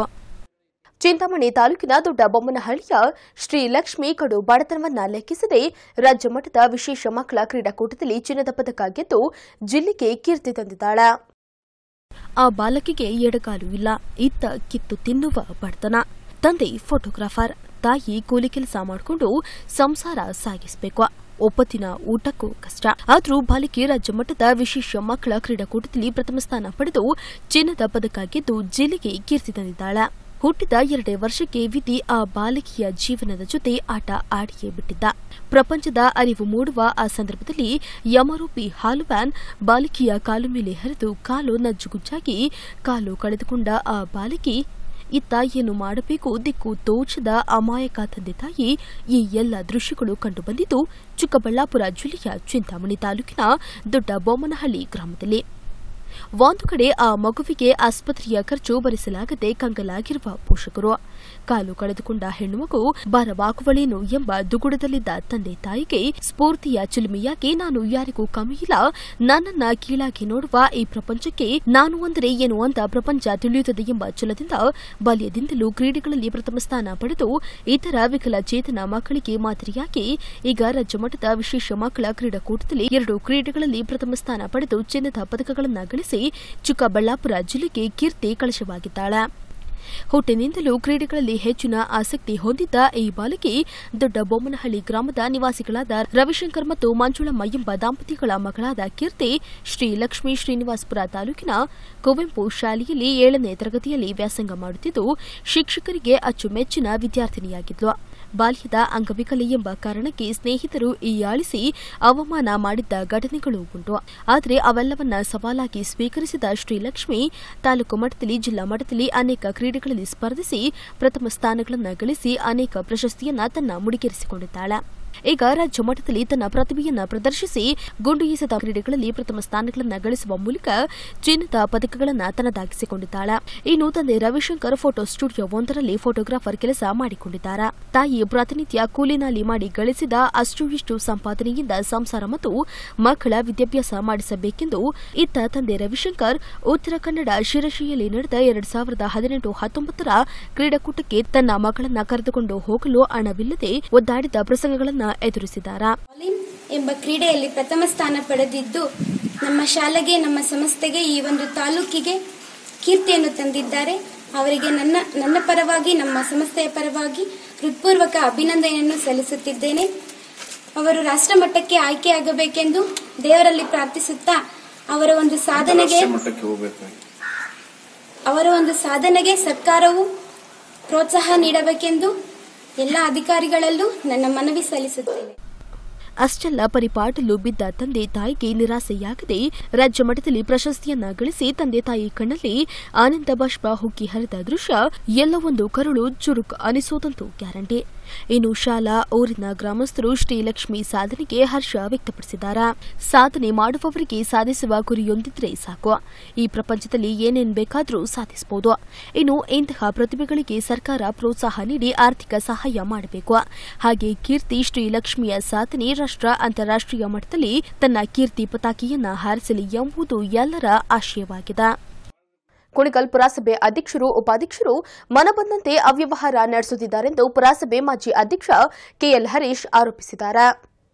ಚಿಂತಾಮಣಿ ತಾಲೂಕಿನ ದೊಡ್ಡ ಬೊಮ್ಮನಹಳ್ಳಿಯ ಶ್ರೀ ಲಕ್ಷ್ಮಿ ಕಡು ಬಡತನವನ್ನ ಲೆಕ್ಕಿಸದೆ ರಾಜ್ಯ ಮಟ್ಟದ ವಿಶೇಷ ಮಕ್ಕಳ ಕ್ರೀಡಾಕೂಟದಲ್ಲಿ ಚಿನ್ನದ ಪದಕ ಗೆದ್ದು ಜಿಲ್ಲೆಗೆ ಕೀರ್ತಿ ತಂದಿದ್ದಾಳೆ ಆ ಬಾಲಕಿಗೆ ಎಡಗಾಲು ಇಲ್ಲ ಇತ್ತ ಕಿತ್ತು ತಿನ್ನುವ ಬಡತನ ತಂದೆ ಫೋಟೋಗ್ರಾಫರ್ ತಾಯಿ ಕೂಲಿ ಕೆಲಸ ಮಾಡಿಕೊಂಡು ಸಂಸಾರ ಸಾಗಿಸಬೇಕು ಒಪ್ಪತ್ತಿನ ಊಟಕ್ಕೂ ಕಷ್ಟ ಆದರೂ ಬಾಲಿಕೆ ರಾಜ್ಯ ಮಟ್ಟದ ವಿಶೇಷ ಮಕ್ಕಳ ಕ್ರೀಡಾಕೂಟದಲ್ಲಿ ಪ್ರಥಮ ಸ್ಥಾನ ಪಡೆದು ಚಿನ್ನದ ಪದಕ ಗೆದ್ದು ಜಿಲ್ಲೆಗೆ ಕೀರ್ತಿ ತಂದಿದ್ದಾಳೆ ಹುಟ್ಟಿದ ಎರಡೇ ವರ್ಷಕ್ಕೆ ವಿಧಿ ಆ ಬಾಲಕಿಯ ಜೀವನದ ಜೊತೆ ಆಟ ಆಡಿಯೇ ಬಿಟ್ಟಿದ್ದ ಪ್ರಪಂಚದ ಅರಿವು ಮೂಡುವ ಆ ಸಂದರ್ಭದಲ್ಲಿ ಯಮರೂಪಿ ಹಾಲು ವ್ಯಾನ್ ಬಾಲಕಿಯ ಕಾಲು ಮೇಲೆ ಹರಿದು ಕಾಲು ನಜ್ಜುಗುಜ್ಜಾಗಿ ಕಾಲು ಕಳೆದುಕೊಂಡ ಆ ಬಾಲಕಿ ಇತ್ತ ಏನು ಮಾಡಬೇಕು ದಿಕ್ಕು ತೋಚದ ಅಮಾಯಕ ತಂದೆ ತಾಯಿ ಈ ಎಲ್ಲ ದೃಶ್ಯಗಳು ಕಂಡುಬಂದಿದ್ದು ಚಿಕ್ಕಬಳ್ಳಾಪುರ ಜಿಲ್ಲೆಯ ಚಿಂತಾಮಣಿ ತಾಲೂಕಿನ ದೊಡ್ಡ ಬೊಮ್ಮನಹಳ್ಳಿ ಗ್ರಾಮದಲ್ಲಿ ಒಂದು ಕಡೆ ಆ ಮಗುವಿಗೆ ಆಸ್ಪತ್ರೆಯ ಖರ್ಚು ಭರಿಸಲಾಗದೆ ಕಂಗಲಾಗಿರುವ ಪೋಷಕರು ಕಾಲು ಕಳೆದುಕೊಂಡ ಹೆಣ್ಣುಮಗು ಭಾರವಾಗುವಳೇನು ಎಂಬ ದುಗುಡದಲ್ಲಿದ್ದ ತಂದೆ ತಾಯಿಗೆ ಸ್ಫೂರ್ತಿಯ ಚಿಲುಮೆಯಾಗಿ ನಾನು ಯಾರಿಗೂ ಕಮ್ಮಿಯಿಲ್ಲ ನನ್ನನ್ನ ಕೀಳಾಗಿ ನೋಡುವ ಈ ಪ್ರಪಂಚಕ್ಕೆ ನಾನು ಅಂದರೆ ಏನು ಅಂತ ಪ್ರಪಂಚ ತಿಳಿಯುತ್ತದೆ ಎಂಬ ಛಲದಿಂದ ಬಾಲ್ಯದಿಂದಲೂ ಕ್ರೀಡೆಗಳಲ್ಲಿ ಪ್ರಥಮ ಸ್ಥಾನ ಪಡೆದು ಇತರ ವಿಕಲಚೇತನ ಮಕ್ಕಳಿಗೆ ಮಾದರಿಯಾಗಿ ಈಗ ರಾಜ್ಯ ಮಟ್ಟದ ವಿಶೇಷ ಮಕ್ಕಳ ಕ್ರೀಡಾಕೂಟದಲ್ಲಿ ಎರಡು ಕ್ರೀಡೆಗಳಲ್ಲಿ ಪ್ರಥಮ ಸ್ಥಾನ ಪಡೆದು ಚಿನ್ನದ ಪದಕಗಳನ್ನು ಗಳಿಸಿ ಚಿಕ್ಕಬಳ್ಳಾಪುರ ಜಿಲ್ಲೆಗೆ ಕೀರ್ತಿ ಕಳಶವಾಗಿದ್ದಾಳೆ ಹುಟ್ಟಿನಿಂದಲೂ ಕ್ರೀಡೆಗಳಲ್ಲಿ ಹೆಚ್ಚಿನ ಆಸಕ್ತಿ ಹೊಂದಿದ್ದ ಈ ಬಾಲಕಿ ದೊಡ್ಡ ಬೊಮ್ಮನಹಳ್ಳಿ ಗ್ರಾಮದ ನಿವಾಸಿಗಳಾದ ರವಿಶಂಕರ್ ಮತ್ತು ಮಂಜುಳಮ್ಮ ಎಂಬ ದಂಪತಿಗಳ ಮಗಳಾದ ಕೀರ್ತಿ ಶ್ರೀ ಲಕ್ಷ್ಮೀ ಶ್ರೀನಿವಾಸಪುರ ತಾಲೂಕಿನ ಕುವೆಂಪು ಶಾಲೆಯಲ್ಲಿ ಏಳನೇ ತರಗತಿಯಲ್ಲಿ ವ್ಯಾಸಂಗ ಮಾಡುತ್ತಿದ್ದು ಶಿಕ್ಷಕರಿಗೆ ಅಚ್ಚುಮೆಚ್ಚಿನ ವಿದ್ಯಾರ್ಥಿನಿಯಾಗಿದ್ಲು ಬಾಲ್ಯದ ಅಂಗವಿಕಲೆ ಎಂಬ ಕಾರಣಕ್ಕೆ ಸ್ನೇಹಿತರು ಹೀಯಾಳಿಸಿ ಅವಮಾನ ಮಾಡಿದ್ದ ಘಟನೆಗಳು ಉಂಟು ಆದರೆ ಅವೆಲ್ಲವನ್ನ ಸವಾಲಾಗಿ ಸ್ವೀಕರಿಸಿದ ಶ್ರೀಲಕ್ಷ್ಮಿ ತಾಲೂಕು ಮಟ್ಟದಲ್ಲಿ ಜಿಲ್ಲಾ ಮಟ್ಟದಲ್ಲಿ ಅನೇಕ ಕ್ರೀಡೆಗಳಲ್ಲಿ ಸ್ಪರ್ಧಿಸಿ ಪ್ರಥಮ ಸ್ಥಾನಗಳನ್ನು ಗಳಿಸಿ ಅನೇಕ ಪ್ರಶಸ್ತಿಯನ್ನ ತನ್ನ ಮುಡಿಗೇರಿಸಿಕೊಂಡಿದ್ದಾಳೆ ಈಗ ರಾಜ್ಯ ಮಟ್ಟದಲ್ಲಿ ತನ್ನ ಪ್ರತಿಭೆಯನ್ನ ಪ್ರದರ್ಶಿಸಿ ಗುಂಡು ಎಸೆತ ಕ್ರೀಡೆಗಳಲ್ಲಿ ಪ್ರಥಮ ಸ್ಥಾನಗಳನ್ನು ಗಳಿಸುವ ಮೂಲಕ ಚಿನ್ನದ ಪದಕಗಳನ್ನು ತನ್ನದಾಗಿಸಿಕೊಂಡಿದ್ದಾಳೆ ಇನ್ನು ತಂದೆ ರವಿಶಂಕರ್ ಫೋಟೋ ಸ್ಟುಡಿಯೋ ಒಂದರಲ್ಲಿ ಫೋಟೋಗ್ರಾಫರ್ ಕೆಲಸ ಮಾಡಿಕೊಂಡಿದ್ದಾರೆ ತಾಯಿ ಪ್ರಾತಿನಿಧ್ಯ ಕೂಲಿನಾಲಿ ಮಾಡಿ ಗಳಿಸಿದ ಅಷ್ಟು ಇಷ್ಟು ಸಂಪಾದನೆಯಿಂದ ಸಂಸಾರ ಮತ್ತು ಮಕ್ಕಳ ವಿದ್ಯಾಭ್ಯಾಸ ಮಾಡಿಸಬೇಕೆಂದು ಇತ್ತ ತಂದೆ ರವಿಶಂಕರ್ ಉತ್ತರ ಕನ್ನಡ ಶಿರಶಿಯಲ್ಲಿ ನಡೆದ ಎರಡ್ ಸಾವಿರದ ಹದಿನೆಂಟು ಹತ್ತೊಂಬತ್ತರ ಕ್ರೀಡಾಕೂಟಕ್ಕೆ ತನ್ನ ಮಗಳನ್ನ ಕರೆದುಕೊಂಡು ಹೋಗಲು ಹಣವಿಲ್ಲದೆ ಒದ್ದಾಡಿದ ಪ್ರಸಂಗಗಳನ್ನು ಎದುರಿಸಿದ್ದಾರೆ ವಾಲಿನ್ ಎಂಬ ಕ್ರೀಡೆಯಲ್ಲಿ ಪ್ರಥಮ ಸ್ಥಾನ ಪಡೆದಿದ್ದು ನಮ್ಮ ಶಾಲೆಗೆ ನಮ್ಮ ಸಂಸ್ಥೆಗೆ ಈ ಒಂದು ತಾಲೂಕಿಗೆ ಕೀರ್ತಿಯನ್ನು ತಂದಿದ್ದಾರೆ ಅವರಿಗೆ ನನ್ನ ನನ್ನ ಪರವಾಗಿ ನಮ್ಮ ಸಂಸ್ಥೆಯ ಪರವಾಗಿ ಹೃತ್ಪೂರ್ವಕ ಅಭಿನಂದನೆಯನ್ನು ಸಲ್ಲಿಸುತ್ತಿದ್ದೇನೆ ಅವರು ರಾಷ್ಟ್ರ ಮಟ್ಟಕ್ಕೆ ಆಯ್ಕೆಯಾಗಬೇಕೆಂದು ದೇವರಲ್ಲಿ ಪ್ರಾರ್ಥಿಸುತ್ತಾ ಅವರ ಒಂದು ಸಾಧನೆಗೆ ಅವರ ಒಂದು ಸಾಧನೆಗೆ ಸರ್ಕಾರವು ಪ್ರೋತ್ಸಾಹ ನೀಡಬೇಕೆಂದು ಎಲ್ಲ ಅಧಿಕಾರಿಗಳಲ್ಲೂ ನನ್ನ ಮನವಿ ಸಲ್ಲಿಸುತ್ತೇನೆ ಅಷ್ಟೆಲ್ಲ ಪರಿಪಾಟಲು ಬಿದ್ದ ತಂದೆ ತಾಯಿಗೆ ನಿರಾಸೆಯಾಗದೆ ರಾಜ್ಯ ಮಟ್ಟದಲ್ಲಿ ಪ್ರಶಸ್ತಿಯನ್ನ ಗಳಿಸಿ ತಂದೆ ತಾಯಿ ಕಣ್ಣಲ್ಲಿ ಆನಂದ ಬಾಷ್ಪ ಹುಕ್ಕಿ ಹರಿದ ದೃಶ್ಯ ಎಲ್ಲವೊಂದು ಕರುಳು ಚುರುಕು ಅನಿಸೋದಂತೂ ಗ್ಯಾರಂಟಿ ಇನ್ನು ಶಾಲಾ ಊರಿನ ಗ್ರಾಮಸ್ಥರು ಶ್ರೀಲಕ್ಷ್ಮಿ ಸಾಧನೆಗೆ ಹರ್ಷ ವ್ಯಕ್ತಪಡಿಸಿದ್ದಾರೆ ಸಾಧನೆ ಮಾಡುವವರಿಗೆ ಸಾಧಿಸುವ ಗುರಿಯೊಂದಿದ್ರೆ ಸಾಕು ಈ ಪ್ರಪಂಚದಲ್ಲಿ ಏನೇನ್ ಬೇಕಾದರೂ ಸಾಧಿಸಬಹುದು ಇನ್ನು ಇಂತಹ ಪ್ರತಿಭೆಗಳಿಗೆ ಸರ್ಕಾರ ಪ್ರೋತ್ಸಾಹ ನೀಡಿ ಆರ್ಥಿಕ ಸಹಾಯ ಮಾಡಬೇಕು ಹಾಗೆ ಕೀರ್ತಿ ಶ್ರೀಲಕ್ಷ್ಮಿಯ ಸಾಧನೆ ರಾಷ್ಟ್ರ ಅಂತಾರಾಷ್ಟ್ರೀಯ ಮಟ್ಟದಲ್ಲಿ ತನ್ನ ಕೀರ್ತಿ ಪತಾಕಿಯನ್ನ ಹಾರಿಸಲಿ ಎಂಬುದು ಎಲ್ಲರ ಆಶಯವಾಗಿದೆ ಕುಣಿಗಲ್ ಪುರಸಭೆ ಅಧ್ಯಕ್ಷರು ಉಪಾಧ್ಯಕ್ಷರು ಮನಬಂದಂತೆ ಅವ್ಯವಹಾರ ನಡೆಸುತ್ತಿದ್ದಾರೆಂದು ಪುರಸಭೆ ಮಾಜಿ ಅಧ್ಯಕ್ಷ ಕೆಎಲ್ ಹರೀಶ್ ಆರೋಪಿಸಿದ್ದಾರೆ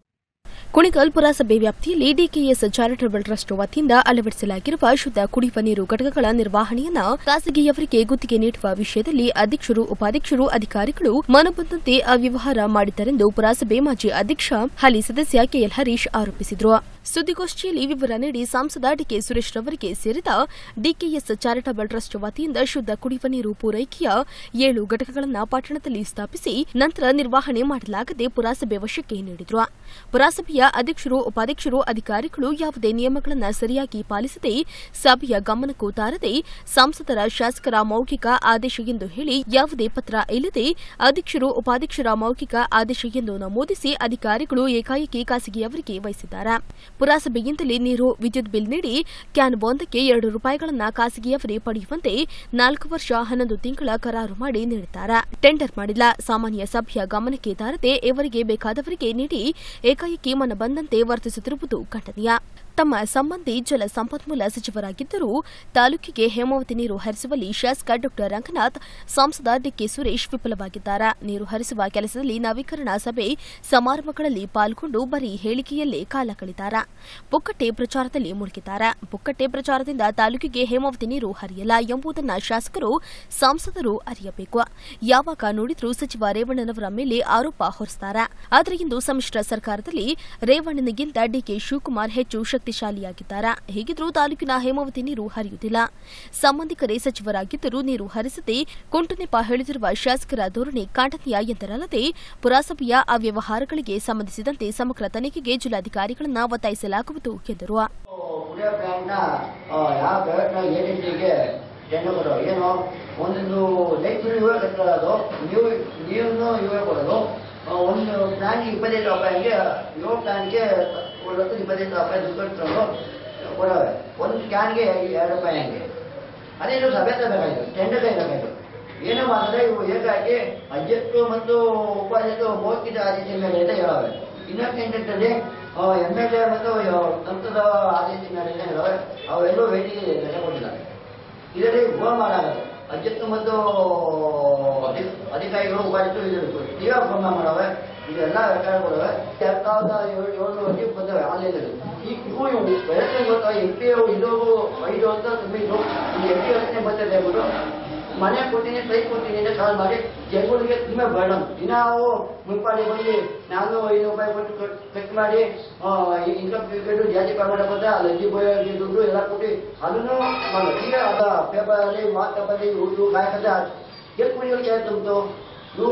ಕುಣಿಗಲ್ ಪುರಸಭೆ ವ್ಯಾಪ್ತಿಯಲ್ಲಿ ಡಿಕೆಎಸ್ ಚಾರಿಟಬಲ್ ಟ್ರಸ್ಟ್ ವತಿಯಿಂದ ಅಳವಡಿಸಲಾಗಿರುವ ಶುದ್ಧ ಕುಡಿಯುವ ನೀರು ಘಟಕಗಳ ನಿರ್ವಹಣೆಯನ್ನ ಖಾಸಗಿಯವರಿಗೆ ಗುತ್ತಿಗೆ ನೀಡುವ ವಿಷಯದಲ್ಲಿ ಅಧ್ಯಕ್ಷರು ಉಪಾಧ್ಯಕ್ಷರು ಅಧಿಕಾರಿಗಳು ಮನಬಂದಂತೆ ಅವ್ಯವಹಾರ ಮಾಡಿದ್ದಾರೆಂದು ಪುರಸಭೆ ಮಾಜಿ ಅಧ್ಯಕ್ಷ ಹಾಲಿ ಸದಸ್ಯ ಕೆಎಲ್ ಹರೀಶ್ ಆರೋಪಿಸಿದರು ಸುದ್ದಿಗೋಷ್ಠಿಯಲ್ಲಿ ವಿವರ ನೀಡಿ ಸಂಸದ ಡಿಕೆ ಸುರೇಶ್ ರವರಿಗೆ ಸೇರಿದ ಡಿಕೆಎಸ್ ಚಾರಿಟಬಲ್ ಟ್ರಸ್ಟ್ ವತಿಯಿಂದ ಶುದ್ಧ ಕುಡಿಯುವ ನೀರು ಪೂರೈಕೆಯ ಏಳು ಘಟಕಗಳನ್ನು ಪಟ್ಟಣದಲ್ಲಿ ಸ್ಥಾಪಿಸಿ ನಂತರ ನಿರ್ವಹಣೆ ಮಾಡಲಾಗದೆ ಪುರಸಭೆ ವಶಕ್ಕೆ ನೀಡಿದ್ರು ಪುರಸಭೆಯ ಅಧ್ಯಕ್ಷರು ಉಪಾಧ್ಯಕ್ಷರು ಅಧಿಕಾರಿಗಳು ಯಾವುದೇ ನಿಯಮಗಳನ್ನು ಸರಿಯಾಗಿ ಪಾಲಿಸದೆ ಸಭೆಯ ಗಮನಕ್ಕೂ ತಾರದೆ ಸಂಸದರ ಶಾಸಕರ ಮೌಖಿಕ ಆದೇಶ ಎಂದು ಹೇಳಿ ಯಾವುದೇ ಪತ್ರ ಇಲ್ಲದೆ ಅಧ್ಯಕ್ಷರು ಉಪಾಧ್ಯಕ್ಷರ ಮೌಖಿಕ ಆದೇಶ ಎಂದು ನಮೂದಿಸಿ ಅಧಿಕಾರಿಗಳು ಏಕಾಏಕಿ ಖಾಸಗಿಯವರಿಗೆ ವಹಿಸಿದ್ದಾರೆ ಪುರಸಭೆಯಿಂದಲೇ ನೀರು ವಿದ್ಯುತ್ ಬಿಲ್ ನೀಡಿ ಕ್ಯಾನ್ ಒಂದಕ್ಕೆ ಎರಡು ರೂಪಾಯಿಗಳನ್ನು ಖಾಸಗಿಯವರೇ ಪಡೆಯುವಂತೆ ನಾಲ್ಕು ವರ್ಷ ಹನ್ನೊಂದು ತಿಂಗಳ ಕರಾರು ಮಾಡಿ ನೀಡಿದ್ದಾರೆ ಟೆಂಡರ್ ಮಾಡಿಲ್ಲ ಸಾಮಾನ್ಯ ಸಭೆಯ ಗಮನಕ್ಕೆ ತಾರದೆ ಇವರಿಗೆ ಬೇಕಾದವರಿಗೆ ನೀಡಿ ಏಕಾಏಕಿ ಮನ ಬಂದಂತೆ ವರ್ತಿಸುತ್ತಿರುವುದು ಖಂಡನೀಯ ತಮ್ಮ ಸಂಬಂಧಿ ಜಲ ಸಂಪನ್ಮೂಲ ಸಚಿವರಾಗಿದ್ದರೂ ತಾಲೂಕಿಗೆ ಹೇಮಾವತಿ ನೀರು ಹರಿಸುವಲ್ಲಿ ಶಾಸಕ ಡಾ ರಂಗನಾಥ್ ಸಂಸದ ಡಿಕೆ ಸುರೇಶ್ ವಿಫಲವಾಗಿದ್ದಾರೆ ನೀರು ಹರಿಸುವ ಕೆಲಸದಲ್ಲಿ ನವೀಕರಣ ಸಭೆ ಸಮಾರಂಭಗಳಲ್ಲಿ ಪಾಲ್ಗೊಂಡು ಬರೀ ಹೇಳಿಕೆಯಲ್ಲೇ ಕಾಲ ಕಳೆದಿದ್ದಾರೆ ಪುಕ್ಕಟ್ಟೆ ಪ್ರಚಾರದಲ್ಲಿ ಮುಳುಗಿದ್ದಾರೆ ಪುಕ್ಕಟ್ಟೆ ಪ್ರಚಾರದಿಂದ ತಾಲೂಕಿಗೆ ಹೇಮಾವತಿ ನೀರು ಹರಿಯಲ್ಲ ಎಂಬುದನ್ನು ಶಾಸಕರು ಸಂಸದರು ಅರಿಯಬೇಕು ಯಾವಾಗ ನೋಡಿದ್ರೂ ಸಚಿವ ರೇವಣ್ಣನವರ ಮೇಲೆ ಆರೋಪ ಹೊರಿಸುತ್ತಾರೆ ಆದರೆ ಇಂದು ಸಮ್ಮಿಶ್ರ ಸರ್ಕಾರದಲ್ಲಿ ರೇವಣ್ಣನಿಗಿಂತ ಡಿಕೆ ಶಿವಕುಮಾರ್ ಹೆಚ್ಚು ಶಕ್ತಿಶಾಲಿಯಾಗಿದ್ದಾರೆ ಹೀಗಿದ್ರೂ ತಾಲೂಕಿನ ಹೇಮಾವತಿ ನೀರು ಹರಿಯುತ್ತಿಲ್ಲ ಸಂಬಂಧಿಕರೇ ಸಚಿವರಾಗಿದ್ದರೂ ನೀರು ಹರಿಸದೆ ಕುಂಟುನೆಪ ಹೇಳಿದಿರುವ ಶಾಸಕರ ಧೋರಣೆ ಖಂಡನೀಯ ಎಂದರಲ್ಲದೆ ಪುರಸಭೆಯ ಅವ್ಯವಹಾರಗಳಿಗೆ ಸಂಬಂಧಿಸಿದಂತೆ ಸಮಗ್ರ ತನಿಖೆಗೆ ಜಿಲ್ಲಾಧಿಕಾರಿಗಳನ್ನು ಒತ್ತಾಯಿಸಲಾಗುವುದು ಎಂದರು ಕುಡಿಯೋ ಪ್ಲಾಂಟ್ನ ಯಾವ ಪ್ರಯತ್ನ ಎ ಡಿ ಸಿಗೆ ಟೆಂಡರ್ ಕೊಡೋ ಏನು ಒಂದು ಲೈಟ್ ಬಿಲ್ ಇವೇ ಕಟ್ಟೋದು ನೀವು ನೀರನ್ನು ಇವೇ ಕೊಡೋದು ಆ, ಒಂದು ಪ್ಲಾನ್ಗೆ ಇಪ್ಪತ್ತೈದು ರೂಪಾಯಿಗೆ ಏಳು ಪ್ಲಾನ್ಗೆ ಒಂದು ಲಕ್ಷದ ಇಪ್ಪತ್ತೈದು ರೂಪಾಯಿ ದುಡ್ಡು ಕಟ್ಕೊಂಡು ಕೊಡವೆ ಒಂದು ಕ್ಯಾನ್ಗೆ ಎರಡು ರೂಪಾಯಿ ಹಂಗೆ ಅದೇ ಇದು ಸಭೆ ತರಬೇಕಾಯ್ತು ಟೆಂಡರ್ ಬೇಕಾಯ್ತು ಏನೋ ಮಾಡಿದ್ರೆ ಇವು ಹೇಗಾಗಿ ಅಧ್ಯಕ್ಷರು ಮತ್ತು ಉಪಾಧ್ಯಕ್ಷರು ಮೌಖಿಕ ಆದೇಶ ಮೇಲೆ ಅಂತ ಹೇಳವೆ ಇನ್ನೊಂದು ಟೆಂಡರ್ನಲ್ಲಿ ಎಮ್ ಎಲ್ ಎ ಮತ್ತು ಸಂಸದ ಆದೇಶ ಮೇಲೆ ಹೇಳವೆ ಅವೆಲ್ಲೂ ವೇದಿಕೆ ರಜೆ ಕೊಟ್ಟಿಲ್ಲ ಇದರಲ್ಲಿ ಗೋಮಾಡ ಆಗುತ್ತೆ ಅಧ್ಯಕ್ಷರು ಮತ್ತು ಅಧಿ- ಅಧಿಕಾರಿಗಳು ಉಪಾಧ್ಯಕ್ಷರು ಇದು ನೀವೇ ಗೋಮ ಮಾಡವೆ ಇದೆಲ್ಲ ರೆಕಾರ್ಡ್ ಕೊಡವೆ ಎರಡ್ ಸಾವಿರದ ಏಳು ಏಳು ವರ್ಷ ಬಂದವೆ ಆನ್ಲೈನಲ್ಲಿ ಈ ಇವು ಇವು ಎಲೆಕ್ಷನ್ ಗೊತ್ತಾ ಎಂ ಪಿ ಇದು ಐದು ಅಂತ ತುಂಬಿದ್ದು ಈ ಎಂ ಪಿ ಯೋಚನೆ ಬರ್ತದೆ ಅಂದ್ಬಿಟ್ಟು ಮನೆ ಕೊಡ್ತೀನಿ ಕೈ ಕೊಡ್ತೀನಿ ಅಂತ ಕಾಲ್ ಮಾಡಿ ಜನಗಳಿಗೆ ತುಂಬಾ ಬರ್ಡನ್ ದಿನಾವು ಮುನ್ಪಾಡಿ ಬಂದು ನಾನು ಐನೂರು ರೂಪಾಯಿ ಕೊಟ್ಟು ಕಟ್- ಕಟ್ ಮಾಡಿ ಇನ್ಕಮ್ ಸರ್ಟಿಫಿಕೇಟ್ ಜಾತಿ ಪ್ರಮಾಣ ಪತ್ರ ಲಜ್ಜಿ ಬೋಯೋಗಿ ದುಡ್ಡು ಎಲ್ಲ ಕೊಟ್ಟು ಅದನ್ನು ಮಾಡಿ ಈಗ ಅದ ಪೇಪರ್ ಅಲ್ಲಿ ವಾಟ್ಸಪ್ಪಲ್ಲಿ ಉರ್ದು ಕಾಯಕದ ಎಷ್ಟು ಕುಡಿಯೋಕೆ ಕೆಲಸ ಉಂಟು ಇವು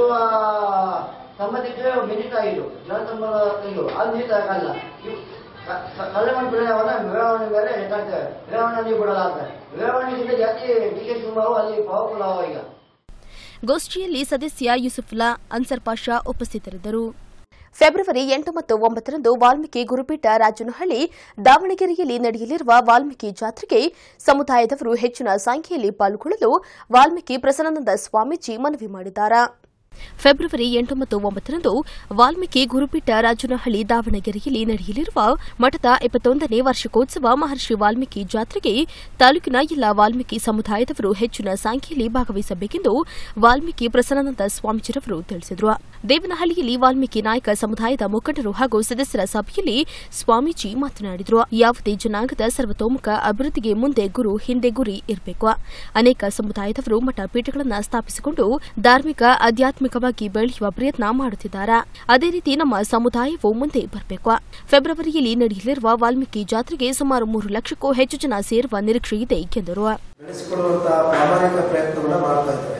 ಸಂಬಂಧಿಕರು ಮಿನಿಟ್ ಆಗಿದ್ದು ಜನ ಸಂಬಂಧ ಇದು ಅದು ಮಿನಿಟ್ ಆಗಲ್ಲ ಇವು ಕಲ್ಯಾಣ ಬೆಳೆಯವನ್ನ ಮೆರವಣಿಗೆ ಮೇಲೆ ಎತ್ತಾಗ್ತವೆ ಮೆರವಣಿಗೆ ಬಿಡಲ್ಲ ಅಂತ ಮೆರವಣಿಗೆಗಿಂತ ಜಾಸ್ತಿ ಡಿ ಕೆ ಶಿವಮೊಗ್ಗ ಅಲ್ಲಿ ಪವರ್ಫುಲ್ ಅವ ಈಗ ಗೋಷ್ಠಿಯಲ್ಲಿ ಸದಸ್ಯ ಯೂಸುಫುಲ್ಲಾ ಅನ್ಸರ್ ಪಾಷಾ ಉಪಸ್ಥಿತರಿದ್ದರು ಫೆಬ್ರವರಿ ಎಂಟು ಮತ್ತು ಒಂಬತ್ತರಂದು ವಾಲ್ಮೀಕಿ ಗುರುಪೀಠ ರಾಜನಹಳ್ಳಿ ದಾವಣಗೆರೆಯಲ್ಲಿ ನಡೆಯಲಿರುವ ವಾಲ್ಮೀಕಿ ಜಾತ್ರೆಗೆ ಸಮುದಾಯದವರು ಹೆಚ್ಚಿನ ಸಂಖ್ಯೆಯಲ್ಲಿ ಪಾಲ್ಗೊಳ್ಳಲು ವಾಲ್ಮೀಕಿ ಪ್ರಸನ್ನಾನಂದ ಸ್ವಾಮೀಜಿ ಮನವಿ ಮಾಡಿದ್ದಾರೆ ಫೆಬ್ರವರಿ ಎಂಟು ಮತ್ತು ಒಂಬತ್ತರಂದು ವಾಲ್ಮೀಕಿ ಗುರುಪೀಠ ರಾಜನಹಳ್ಳಿ ದಾವಣಗೆರೆಯಲ್ಲಿ ನಡೆಯಲಿರುವ ಮಠದ ಇಪ್ಪತ್ತೊಂದನೇ ವಾರ್ಷಿಕೋತ್ಸವ ಮಹರ್ಷಿ ವಾಲ್ಮೀಕಿ ಜಾತ್ರೆಗೆ ತಾಲೂಕಿನ ಎಲ್ಲ ವಾಲ್ಮೀಕಿ ಸಮುದಾಯದವರು ಹೆಚ್ಚಿನ ಸಂಖ್ಯೆಯಲ್ಲಿ ಭಾಗವಹಿಸಬೇಕೆಂದು ವಾಲ್ಮೀಕಿ ಪ್ರಸನ್ನಾನಂದ ಸ್ವಾಮೀಜಿರವರು ತಿಳಿಸಿದರು ದೇವನಹಳ್ಳಿಯಲ್ಲಿ ವಾಲ್ಮೀಕಿ ನಾಯಕ ಸಮುದಾಯದ ಮುಖಂಡರು ಹಾಗೂ ಸದಸ್ಯರ ಸಭೆಯಲ್ಲಿ ಸ್ವಾಮೀಜಿ ಮಾತನಾಡಿದರು ಯಾವುದೇ ಜನಾಂಗದ ಸರ್ವತೋಮುಖ ಅಭಿವೃದ್ಧಿಗೆ ಮುಂದೆ ಗುರು ಹಿಂದೆ ಗುರಿ ಇರಬೇಕು ಅನೇಕ ಸಮುದಾಯದವರು ಮಠ ಪೀಠಗಳನ್ನು ಸ್ಥಾಪಿಸಿಕೊಂಡು ಧಾರ್ಮಿಕ ಆಧ್ಯಾತ್ಮಿಕವಾಗಿ ಬೆಳೆಯುವ ಪ್ರಯತ್ನ ಮಾಡುತ್ತಿದ್ದಾರೆ ಅದೇ ರೀತಿ ನಮ್ಮ ಸಮುದಾಯವು ಮುಂದೆ ಬರಬೇಕು ಫೆಬ್ರವರಿಯಲ್ಲಿ ನಡೆಯಲಿರುವ ವಾಲ್ಮೀಕಿ ಜಾತ್ರೆಗೆ ಸುಮಾರು ಮೂರು ಲಕ್ಷಕ್ಕೂ ಹೆಚ್ಚು ಜನ ಸೇರುವ ನಿರೀಕ್ಷೆ ಇದೆ ಎಂದರು ಬೆಳೆಸಿಕೊಳ್ಳುವಂತಹ ಪ್ರಾಮಾಣಿಕ ಪ್ರಯತ್ನವನ್ನು ಮಾಡ್ತಾ ಇದ್ದಾರೆ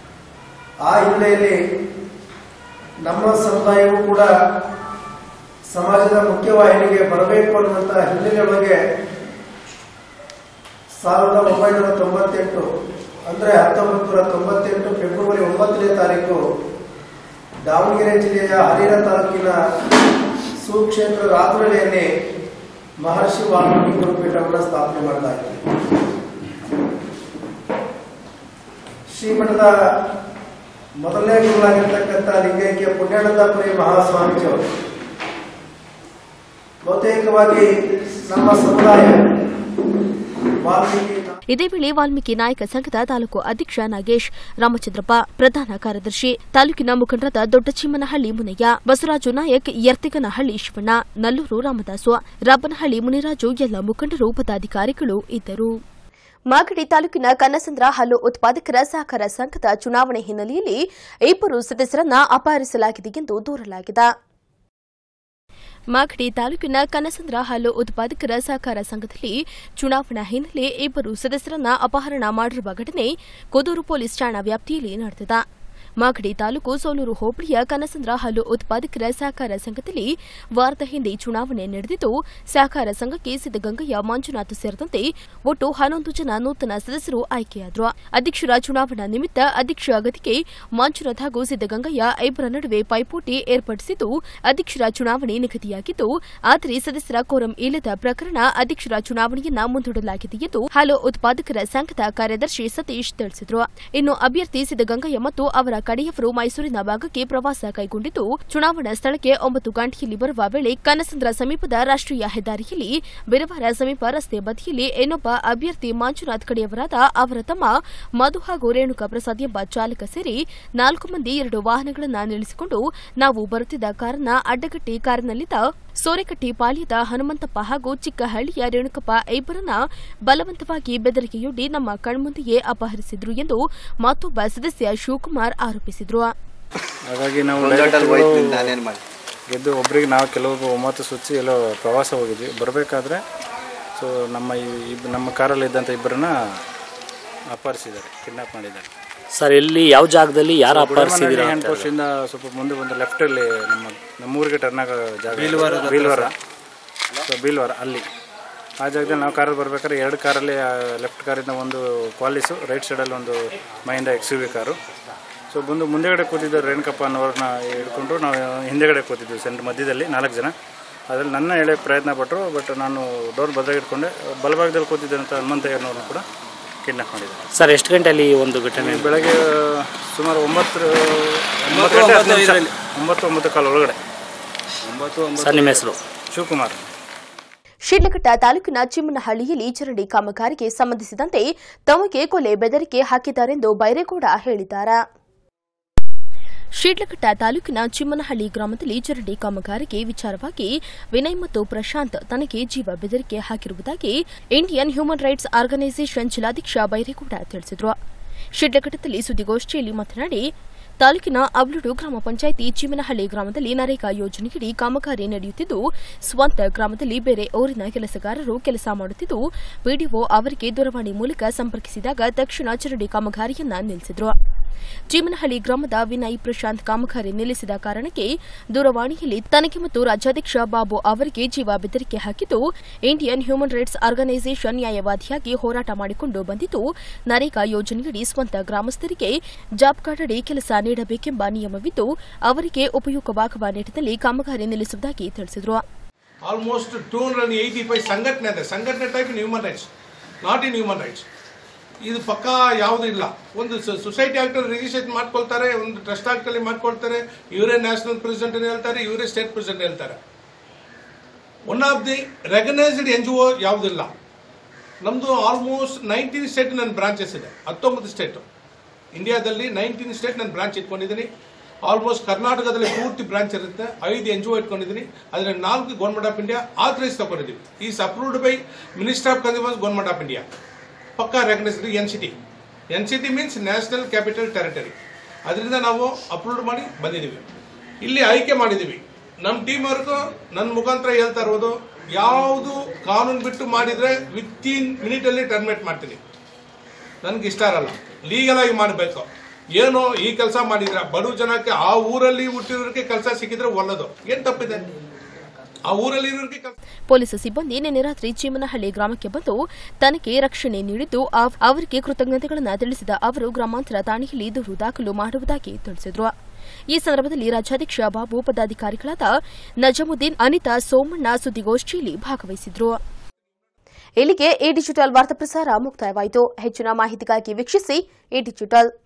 ಆ ಹಿನ್ನೆಲೆಯಲ್ಲಿ ನಮ್ಮ ಸಮುದಾಯವು ಕೂಡ ಸಮಾಜದ ಮುಖ್ಯವಾಹಿನಿಗೆ ಬರಬೇಕು ಅನ್ನುವಂತಹ ಹಿನ್ನೆಲೆಯೊಳಗೆ ಸಾವಿರದ ಒಂಬೈನೂರ ತೊಂಬತ್ತೆಂಟು ಅಂದರೆ ಹತ್ತೊಂಬತ್ತು ನೂರ ತೊಂಬತ್ತೆಂಟು ಫೆಬ್ರವರಿ ಒಂಬತ್ತನೇ ತಾರೀಕು ದಾವಣಗೆರೆ ಜಿಲ್ಲೆಯ ಹರಿಹರ ತಾಲೂಕಿನ ಸುಕ್ಷೇತ್ರ ರಾತುರಳಿಯಲ್ಲಿ ಮಹರ್ಷಿ ವಾಲ್ಮೀಕಿ ಗುರುಪೀಠವನ್ನು ಸ್ಥಾಪನೆ ಮಾಡಲಾಯಿತು ಶ್ರೀಮಠದ ಮೊದಲನೇ ಗುರುಗಳಾಗಿರ್ತಕ್ಕಂಥ ಲಿಂಗೈಕ್ಯ ಪುಣ್ಯಾನಂದಪುರಿ ಮಹಾಸ್ವಾಮೀಜಿಯವರು ಬಹುತೇಕವಾಗಿ ನಮ್ಮ ಸಮುದಾಯ ವಾಲ್ಮೀಕಿ ಇದೇ ವೇಳೆ ವಾಲ್ಮೀಕಿ ನಾಯಕ ಸಂಘದ ತಾಲೂಕು ಅಧ್ಯಕ್ಷ ನಾಗೇಶ್ ರಾಮಚಂದ್ರಪ್ಪ ಪ್ರಧಾನ ಕಾರ್ಯದರ್ಶಿ ತಾಲೂಕಿನ ಮುಖಂಡರಾದ ದೊಡ್ಡಚಿಮ್ಮನಹಳ್ಳಿ ಮುನಯ್ಯ ಬಸವರಾಜು ನಾಯಕ್ ಯರ್ತಿಗನಹಳ್ಳಿ ಶಿವಣ್ಣ ನಲ್ಲೂರು ರಾಮದಾಸು ರಾಬನಹಳ್ಳಿ ಮುನಿರಾಜು ಎಲ್ಲ ಮುಖಂಡರು ಪದಾಧಿಕಾರಿಗಳು ಇದ್ದರು ಮಾಗಡಿ ತಾಲೂಕಿನ ಕನ್ನಸಂದ್ರ ಹಾಲು ಉತ್ಪಾದಕರ ಸಹಕಾರ ಸಂಘದ ಚುನಾವಣೆ ಹಿನ್ನೆಲೆಯಲ್ಲಿ ಇಬ್ಬರು ಸದಸ್ಯರನ್ನ ಅಪಹರಿಸಲಾಗಿದೆ ಎಂದು ದೂರಲಾಗಿದೆ ಮಾಗಡಿ ತಾಲೂಕಿನ ಕನಸಂದ್ರ ಹಾಲು ಉತ್ಪಾದಕರ ಸಹಕಾರ ಸಂಘದಲ್ಲಿ ಚುನಾವಣಾ ಹಿನ್ನೆಲೆ ಇಬ್ಬರು ಸದಸ್ಯರನ್ನ ಅಪಹರಣ ಮಾಡಿರುವ ಘಟನೆ ಕೊದೂರು ಪೊಲೀಸ್ ಠಾಣಾ ವ್ಯಾಪ್ತಿಯಲ್ಲಿ ನಡೆದಿದೆ ಮಾಗಡಿ ತಾಲೂಕು ಸೋಲೂರು ಹೋಬಳಿಯ ಕನಸಂದ್ರ ಹಾಲು ಉತ್ಪಾದಕರ ಸಹಕಾರ ಸಂಘದಲ್ಲಿ ವಾರದ ಹಿಂದೆ ಚುನಾವಣೆ ನಡೆದಿದ್ದು ಸಹಕಾರ ಸಂಘಕ್ಕೆ ಸಿದ್ದಗಂಗಯ್ಯ ಮಂಜುನಾಥ್ ಸೇರಿದಂತೆ ಒಟ್ಟು ಹನ್ನೊಂದು ಜನ ನೂತನ ಸದಸ್ಯರು ಆಯ್ಕೆಯಾದರು ಅಧ್ಯಕ್ಷರ ಚುನಾವಣಾ ನಿಮಿತ್ತ ಅಧ್ಯಕ್ಷ ಗತಿಗೆ ಮಂಜುನಾಥ್ ಹಾಗೂ ಸಿದ್ದಗಂಗಯ್ಯ ಇಬ್ಬರ ನಡುವೆ ಪೈಪೋಟಿ ಏರ್ಪಡಿಸಿದ್ದು ಅಧ್ಯಕ್ಷರ ಚುನಾವಣೆ ನಿಗದಿಯಾಗಿದ್ದು ಆದರೆ ಸದಸ್ಯರ ಕೋರಂ ಇಲ್ಲದ ಪ್ರಕರಣ ಅಧ್ಯಕ್ಷರ ಚುನಾವಣೆಯನ್ನ ಮುಂದೂಡಲಾಗಿದೆ ಎಂದು ಹಾಲು ಉತ್ಪಾದಕರ ಸಂಘದ ಕಾರ್ಯದರ್ಶಿ ಸತೀಶ್ ತಿಳಿಸಿದರು ಇನ್ನು ಅಭ್ಯರ್ಥಿ ಸಿದ್ದಗಂಗಯ್ಯ ಮತ್ತು ಅವರ ಕಡೆಯವರು ಮೈಸೂರಿನ ಭಾಗಕ್ಕೆ ಪ್ರವಾಸ ಕೈಗೊಂಡಿದ್ದು ಚುನಾವಣಾ ಸ್ಥಳಕ್ಕೆ ಒಂಬತ್ತು ಗಂಟೆಯಲ್ಲಿ ಬರುವ ವೇಳೆ ಕನಸಂದ್ರ ಸಮೀಪದ ರಾಷ್ಟ್ರೀಯ ಹೆದ್ದಾರಿಯಲ್ಲಿ ಬಿರವಾರ ಸಮೀಪ ರಸ್ತೆ ಬದಿಯಲ್ಲಿ ಇನ್ನೊಬ್ಬ ಅಭ್ಯರ್ಥಿ ಮಂಜುನಾಥ್ ಕಡೆಯವರಾದ ಅವರ ತಮ್ಮ ಮಧು ಹಾಗೂ ರೇಣುಕಾ ಪ್ರಸಾದ್ ಎಂಬ ಚಾಲಕ ಸೇರಿ ನಾಲ್ಕು ಮಂದಿ ಎರಡು ವಾಹನಗಳನ್ನು ನಿಲ್ಲಿಸಿಕೊಂಡು ನಾವು ಬರುತ್ತಿದ್ದ ಕಾರನ್ನ ಅಡ್ಡಗಟ್ಟಿ ಕಾರಿನಲ್ಲಿದ್ದ ಸೋರೆಕಟ್ಟಿ ಪಾಳ್ಯದ ಹನುಮಂತಪ್ಪ ಹಾಗೂ ಚಿಕ್ಕಹಳ್ಳಿಯ ರೇಣುಕಪ್ಪ ಇಬ್ಬರನ್ನ ಬಲವಂತವಾಗಿ ಬೆದರಿಕೆಯೊಡ್ಡಿ ನಮ್ಮ ಕಣ್ಮುಂದೆಯೇ ಅಪಹರಿಸಿದ್ರು ಎಂದು ಮತ್ತೊಬ್ಬ ಸದಸ್ಯ ಶಿವಕುಮಾರ್ ಆರೋಪಿಸಿದ್ರು ಹಾಗಾಗಿ ನಾವು ಡೈರೆಕ್ಟ್ಗಳು ಗೆದ್ದು ಒಬ್ರಿಗೆ ನಾವು ಕೆಲವೊಬ್ಬರು ಒಂಬತ್ತು ಸುಚ್ಚಿ ಎಲ್ಲೋ ಪ್ರವಾಸ ಹೋಗಿದ್ವಿ ಬರಬೇಕಾದ್ರೆ ಸೊ ನಮ್ಮ ಈ ಇಬ್- ನಮ್ಮ ಕಾರಲ್ಲಿ ಇದ್ದಂಥ ಇಬ್ಬರನ್ನ ಅಪಹರಿಸಿದ್ದಾರೆ ಕಿಡ್ನಾಪ್ ಮಾಡಿದ್ದಾರೆ ಸರ್ ಎಲ್ಲಿ ಯಾವ ಜಾಗದಲ್ಲಿ ಯಾರು ಅಪಹರಿಸಿದ್ದೀರಾ ಹ್ಯಾಂಡ್ ಅಂತ ಪೋಸ್ಟಿಂದ ಸ್ವಲ್ಪ ಮುಂದೆ ಬಂದು ಲೆಫ್ಟಲ್ಲಿ ನಮ್ಮ ನಮ್ಮೂರಿಗೆ ಟರ್ನ್ ಆಗೋ ಜಾಗ ಬೀಲ್ವಾರದ ಹತ್ರ ಬೀಲ್ವಾರ ಸರ್. ಸೊ ಬೀಲ್ವಾರ ಅಲ್ಲಿ ಆ ಜಾಗದಲ್ಲಿ ನಾವು ಕಾರಲ್ಲಿ ಬರ್ಬೇಕಾದ್ರೆ ಎರಡು ಕಾರಲ್ಲಿ ಲೆಫ್ಟ್ ಕಾರಿಂದ ಒಂದು ಕ್ವಾಲಿಸು ರೈಟ್ ಸೈಡಲ್ಲಿ ಒಂದು Mahindra X U V car so ಬಂದು ಮುಂದೆಗಡೆ ಕೂತಿದ್ದ ರೇಣುಕಪ್ಪ ಅನ್ನೋರನ್ನ ಹಿಡ್ಕೊಂಡು ನಾವು ಹಿಂದೆಗಡೆ ಕೂತಿದ್ವಿ ಸೆಂಟ್ರ್ ಮಧ್ಯದಲ್ಲಿ ನಾಲ್ಕು ಜನ ಅದರಲ್ಲಿ ನನ್ನ ಎಳೆಯೋಕ್ಕೆ ಪ್ರಯತ್ನ ಪಟ್ಟರು ಬಟ್ ನಾನು ಡೋರ್ ಭದ್ರ ಇಟ್ಕೊಂಡೆ ಬಲಭಾಗದಲ್ಲಿ ಕೂತಿದ್ದಂಥ ಹನುಮಂತಯ್ಯನವ್ರನ್ನ ಕೂಡ ಕಿಡ್ನಾಪ್ ಮಾಡಿದ್ದಾರೆ ಸರ್ ಎಷ್ಟು ಗಂಟೆಯಲ್ಲಿ ಈ ಒಂದು ಘಟನೆ ಬೆಳಗ್ಗೆ ಸುಮಾರು ಒಂಬತ್ತು ಒಂಬತ್ತು ಗಂಟೆ ಹತ್ತು ನಿಮಿಷ. ಒಂಬತ್ತು ಒಂಬತ್ತು ಕಾಲ ಒಳಗಡೆ ಸರ್ ನಿಮ್ಮ ಹೆಸರು ಶಿವಕುಮಾರ್ ಶಿಡ್ಲಘಟ್ಟ ತಾಲೂಕಿನ ಚಿಮ್ಮನಹಳ್ಳಿಯಲ್ಲಿ ಚರಂಡಿ ಕಾಮಗಾರಿಗೆ ಸಂಬಂಧಿಸಿದಂತೆ ತಮಗೆ ಕೊಲೆ ಬೆದರಿಕೆ ಹಾಕಿದ್ದಾರೆಂದು ಬೈರೇಗೌಡ ಹೇಳಿದ್ದಾರೆ ಶಿಡ್ಲಘಟ್ಟ ತಾಲೂಕಿನ ಚಿಮ್ಮನಹಳ್ಳಿ ಗ್ರಾಮದಲ್ಲಿ ಚರಂಡಿ ಕಾಮಗಾರಿಗೆ ವಿಚಾರವಾಗಿ ವಿನಯ್ ಮತ್ತು ಪ್ರಶಾಂತ್ ತನಗೆ ಜೀವ ಬೆದರಿಕೆ ಹಾಕಿರುವುದಾಗಿ ಇಂಡಿಯನ್ ಹ್ಯೂಮನ್ ರೈಟ್ಸ್ ಆರ್ಗನೈಸೇಷನ್ ಜಿಲ್ಲಾಧ್ಯಕ್ಷ ಬೈರೇಗೌಡ ತಿಳಿಸಿದರು ಶಿಡ್ಲಘಟ್ಟದಲ್ಲಿ ಸುದ್ದಿಗೋಷ್ಠಿಯಲ್ಲಿ ಮಾತನಾಡಿ ತಾಲೂಕಿನ ಅವಲೂಡು ಗ್ರಾಮ ಪಂಚಾಯಿತಿ ಚಿಮ್ಮನಹಳ್ಳಿ ಗ್ರಾಮದಲ್ಲಿ ನರೇಗಾ ಯೋಜನೆಯಡಿ ಕಾಮಗಾರಿ ನಡೆಯುತ್ತಿದ್ದು ಸ್ವಂತ ಗ್ರಾಮದಲ್ಲಿ ಬೇರೆ ಊರಿನ ಕೆಲಸಗಾರರು ಕೆಲಸ ಮಾಡುತ್ತಿದ್ದು ಬಿಡಿಒ ಅವರಿಗೆ ದೂರವಾಣಿ ಮೂಲಕ ಸಂಪರ್ಕಿಸಿದಾಗ ತಕ್ಷಣ ಚರಂಡಿ ಕಾಮಗಾರಿಯನ್ನ ನಿಲ್ಲಿಸಿದ್ರು ಚೀಮನಹಳ್ಳಿ ಗ್ರಾಮದ ವಿನಯ್ ಪ್ರಶಾಂತ್ ಕಾಮಗಾರಿ ನಿಲ್ಲಿಸಿದ ಕಾರಣಕ್ಕೆ ದೂರವಾಣಿಯಲ್ಲಿ ತನಗೆ ಮತ್ತು ರಾಜ್ಯಾಧ್ಯಕ್ಷ ಬಾಬು ಅವರಿಗೆ ಜೀವ ಬೆದರಿಕೆ ಹಾಕಿದ್ದು ಇಂಡಿಯನ್ ಹ್ಯೂಮನ್ ರೈಟ್ಸ್ ಆರ್ಗನೈಸೇಷನ್ ನ್ಯಾಯವಾದಿಯಾಗಿ ಹೋರಾಟ ಮಾಡಿಕೊಂಡು ಬಂದಿದ್ದು ನರೇಗಾ ಯೋಜನೆಯಡಿ ಸ್ವಂತ ಗ್ರಾಮಸ್ಥರಿಗೆ ಜಾಬ್ ಕಾರ್ಡ್ ಅಡಿ ಕೆಲಸ ನೀಡಬೇಕೆಂಬ ನಿಯಮವಿದ್ದು ಅವರಿಗೆ ಉಪಯೋಗವಾಗುವ ನಿಟ್ಟಿನಲ್ಲಿ ಕಾಮಗಾರಿ ನಿಲ್ಲಿಸುವುದಾಗಿ ತಿಳಿಸಿದರು almost two hundred eighty five ಸಂಘಟನೆ ಇದೆ ಸಂಘಟನೆ type in human rights not in human rights ಇದು ಪಕ್ಕ ಯಾವುದೂ ಇಲ್ಲ ಒಂದು ಸೊಸೈಟಿ ಆಕ್ಟಲ್ಲಿ ರಿಜಿಸ್ಟ್ರೇಷನ್ ಮಾಡ್ಕೊಳ್ತಾರೆ ಒಂದು ಟ್ರಸ್ಟ್ ಆಕ್ಟಲ್ಲಿ ಮಾಡ್ಕೊಳ್ತಾರೆ ಇವರೇ ನ್ಯಾಷನಲ್ ಪ್ರೆಸಿಡೆಂಟ್ ಅಂತ ಹೇಳ್ತಾರೆ ಇವರೇ ಸ್ಟೇಟ್ ಪ್ರೆಸಿಡೆಂಟ್ ಹೇಳ್ತಾರೆ one of the recognised N G O ಯಾವುದಿಲ್ಲ ನಮ್ಮದು ಆಲ್ಮೋಸ್ಟ್ ನೈನ್ಟೀನ್ ಸ್ಟೇಟ್ ನನ್ನ ಬ್ರಾಂಚಸ್ ಇದೆ ಹತ್ತೊಂಬತ್ತು ಸ್ಟೇಟು ಇಂಡಿಯಾದಲ್ಲಿ ನೈನ್ಟೀನ್ ಸ್ಟೇಟ್ ನಾನು ಬ್ರಾಂಚ್ ಇಟ್ಕೊಂಡಿದ್ದೀನಿ ಆಲ್ಮೋಸ್ಟ್ ಕರ್ನಾಟಕದಲ್ಲಿ ಪೂರ್ತಿ ಬ್ರಾಂಚ್ ಇರುತ್ತೆ ಐದು ಎನ್ ಜಿ ಒ ಇಟ್ಕೊಂಡಿದ್ದೀನಿ ಅದರಲ್ಲಿ ನಾಲ್ಕು ಗೌರ್ಮೆಂಟ್ ಆಫ್ ಇಂಡಿಯಾ ಆಥರೈಸ್ ತಗೊಂಡಿದ್ದೀವಿ is approved by minister of consumers government of India ಪಕ್ಕಾ recognised N C T N C T means national capital territory ಅದರಿಂದ ನಾವು ಅಪ್ರೂವ್ಡ್ ಮಾಡಿ ಬಂದಿದ್ದೀವಿ ಇಲ್ಲಿ ಆಯ್ಕೆ ಮಾಡಿದ್ದೀವಿ ನಮ್ಮ ಟೀಮ್ ವರ್ಕು ನನ್ನ ಮುಖಾಂತರ ಹೇಳ್ತಾ ಇರೋದು ಯಾವುದು ಕಾನೂನು ಬಿಟ್ಟು ಮಾಡಿದರೆ ವಿತಿನ್ ಮಿನಿಟಲ್ಲಿ ಟರ್ಮಿನೇಟ್ ಮಾಡ್ತೀನಿ ನನಗೆ ಇಷ್ಟ ಇರಲ್ಲ ಲೀಗಲ್ ಆಗಿ ಮಾಡಬೇಕು ಏನೋ ಈ ಕೆಲಸ ಮಾಡಿದ್ರ ಬಡ ಜನಕ್ಕೆ ಆ ಊರಲ್ಲಿ ಹುಟ್ಟಿರೋರಿಗೆ ಕೆಲಸ ಸಿಕ್ಕಿದ್ರೆ ಒಳ್ಳೇದು ಏನ್ ತಪ್ಪಿದೆ ಆ ಊರಲ್ಲಿ ಇರೋರಿಗೆ ಕೆಲ್ಸ ಪೊಲೀಸ್ ಸಿಬ್ಬಂದಿ ನಿನ್ನೆ ರಾತ್ರಿ ಚೀಮನಹಳ್ಳಿ ಗ್ರಾಮಕ್ಕೆ ಬಂದು ತನಗೆ ರಕ್ಷಣೆ ನೀಡಿದ್ದು ಅವ್- ಅವರಿಗೆ ಕೃತಜ್ಞತೆಗಳನ್ನು ತಿಳಿಸಿದ ಅವರು ಗ್ರಾಮಾಂತರ ಠಾಣೆಯಲ್ಲಿ ದೂರು ದಾಖಲು ಮಾಡುವುದಾಗಿ ತಿಳಿಸಿದರು ಈ ಸಂದರ್ಭದಲ್ಲಿ ರಾಜ್ಯಾಧ್ಯಕ್ಷ ಬಾಬು ಪದಾಧಿಕಾರಿಗಳಾದ ನಜಮುದ್ದೀನ್ ಅನಿತಾ ಸೋಮಣ್ಣ ಸುದ್ದಿಗೋಷ್ಠಿಯಲ್ಲಿ ಭಾಗವಹಿಸಿದ್ರು ಇಲ್ಲಿಗೆ ಈ ಡಿಜಿಟಲ್ ವಾರ್ತಾ ಪ್ರಸಾರ ಮುಕ್ತಾಯವಾಯಿತು ಹೆಚ್ಚಿನ ಮಾಹಿತಿಗಾಗಿ ವೀಕ್ಷಿಸಿ ಈ ಡಿಜಿಟಲ್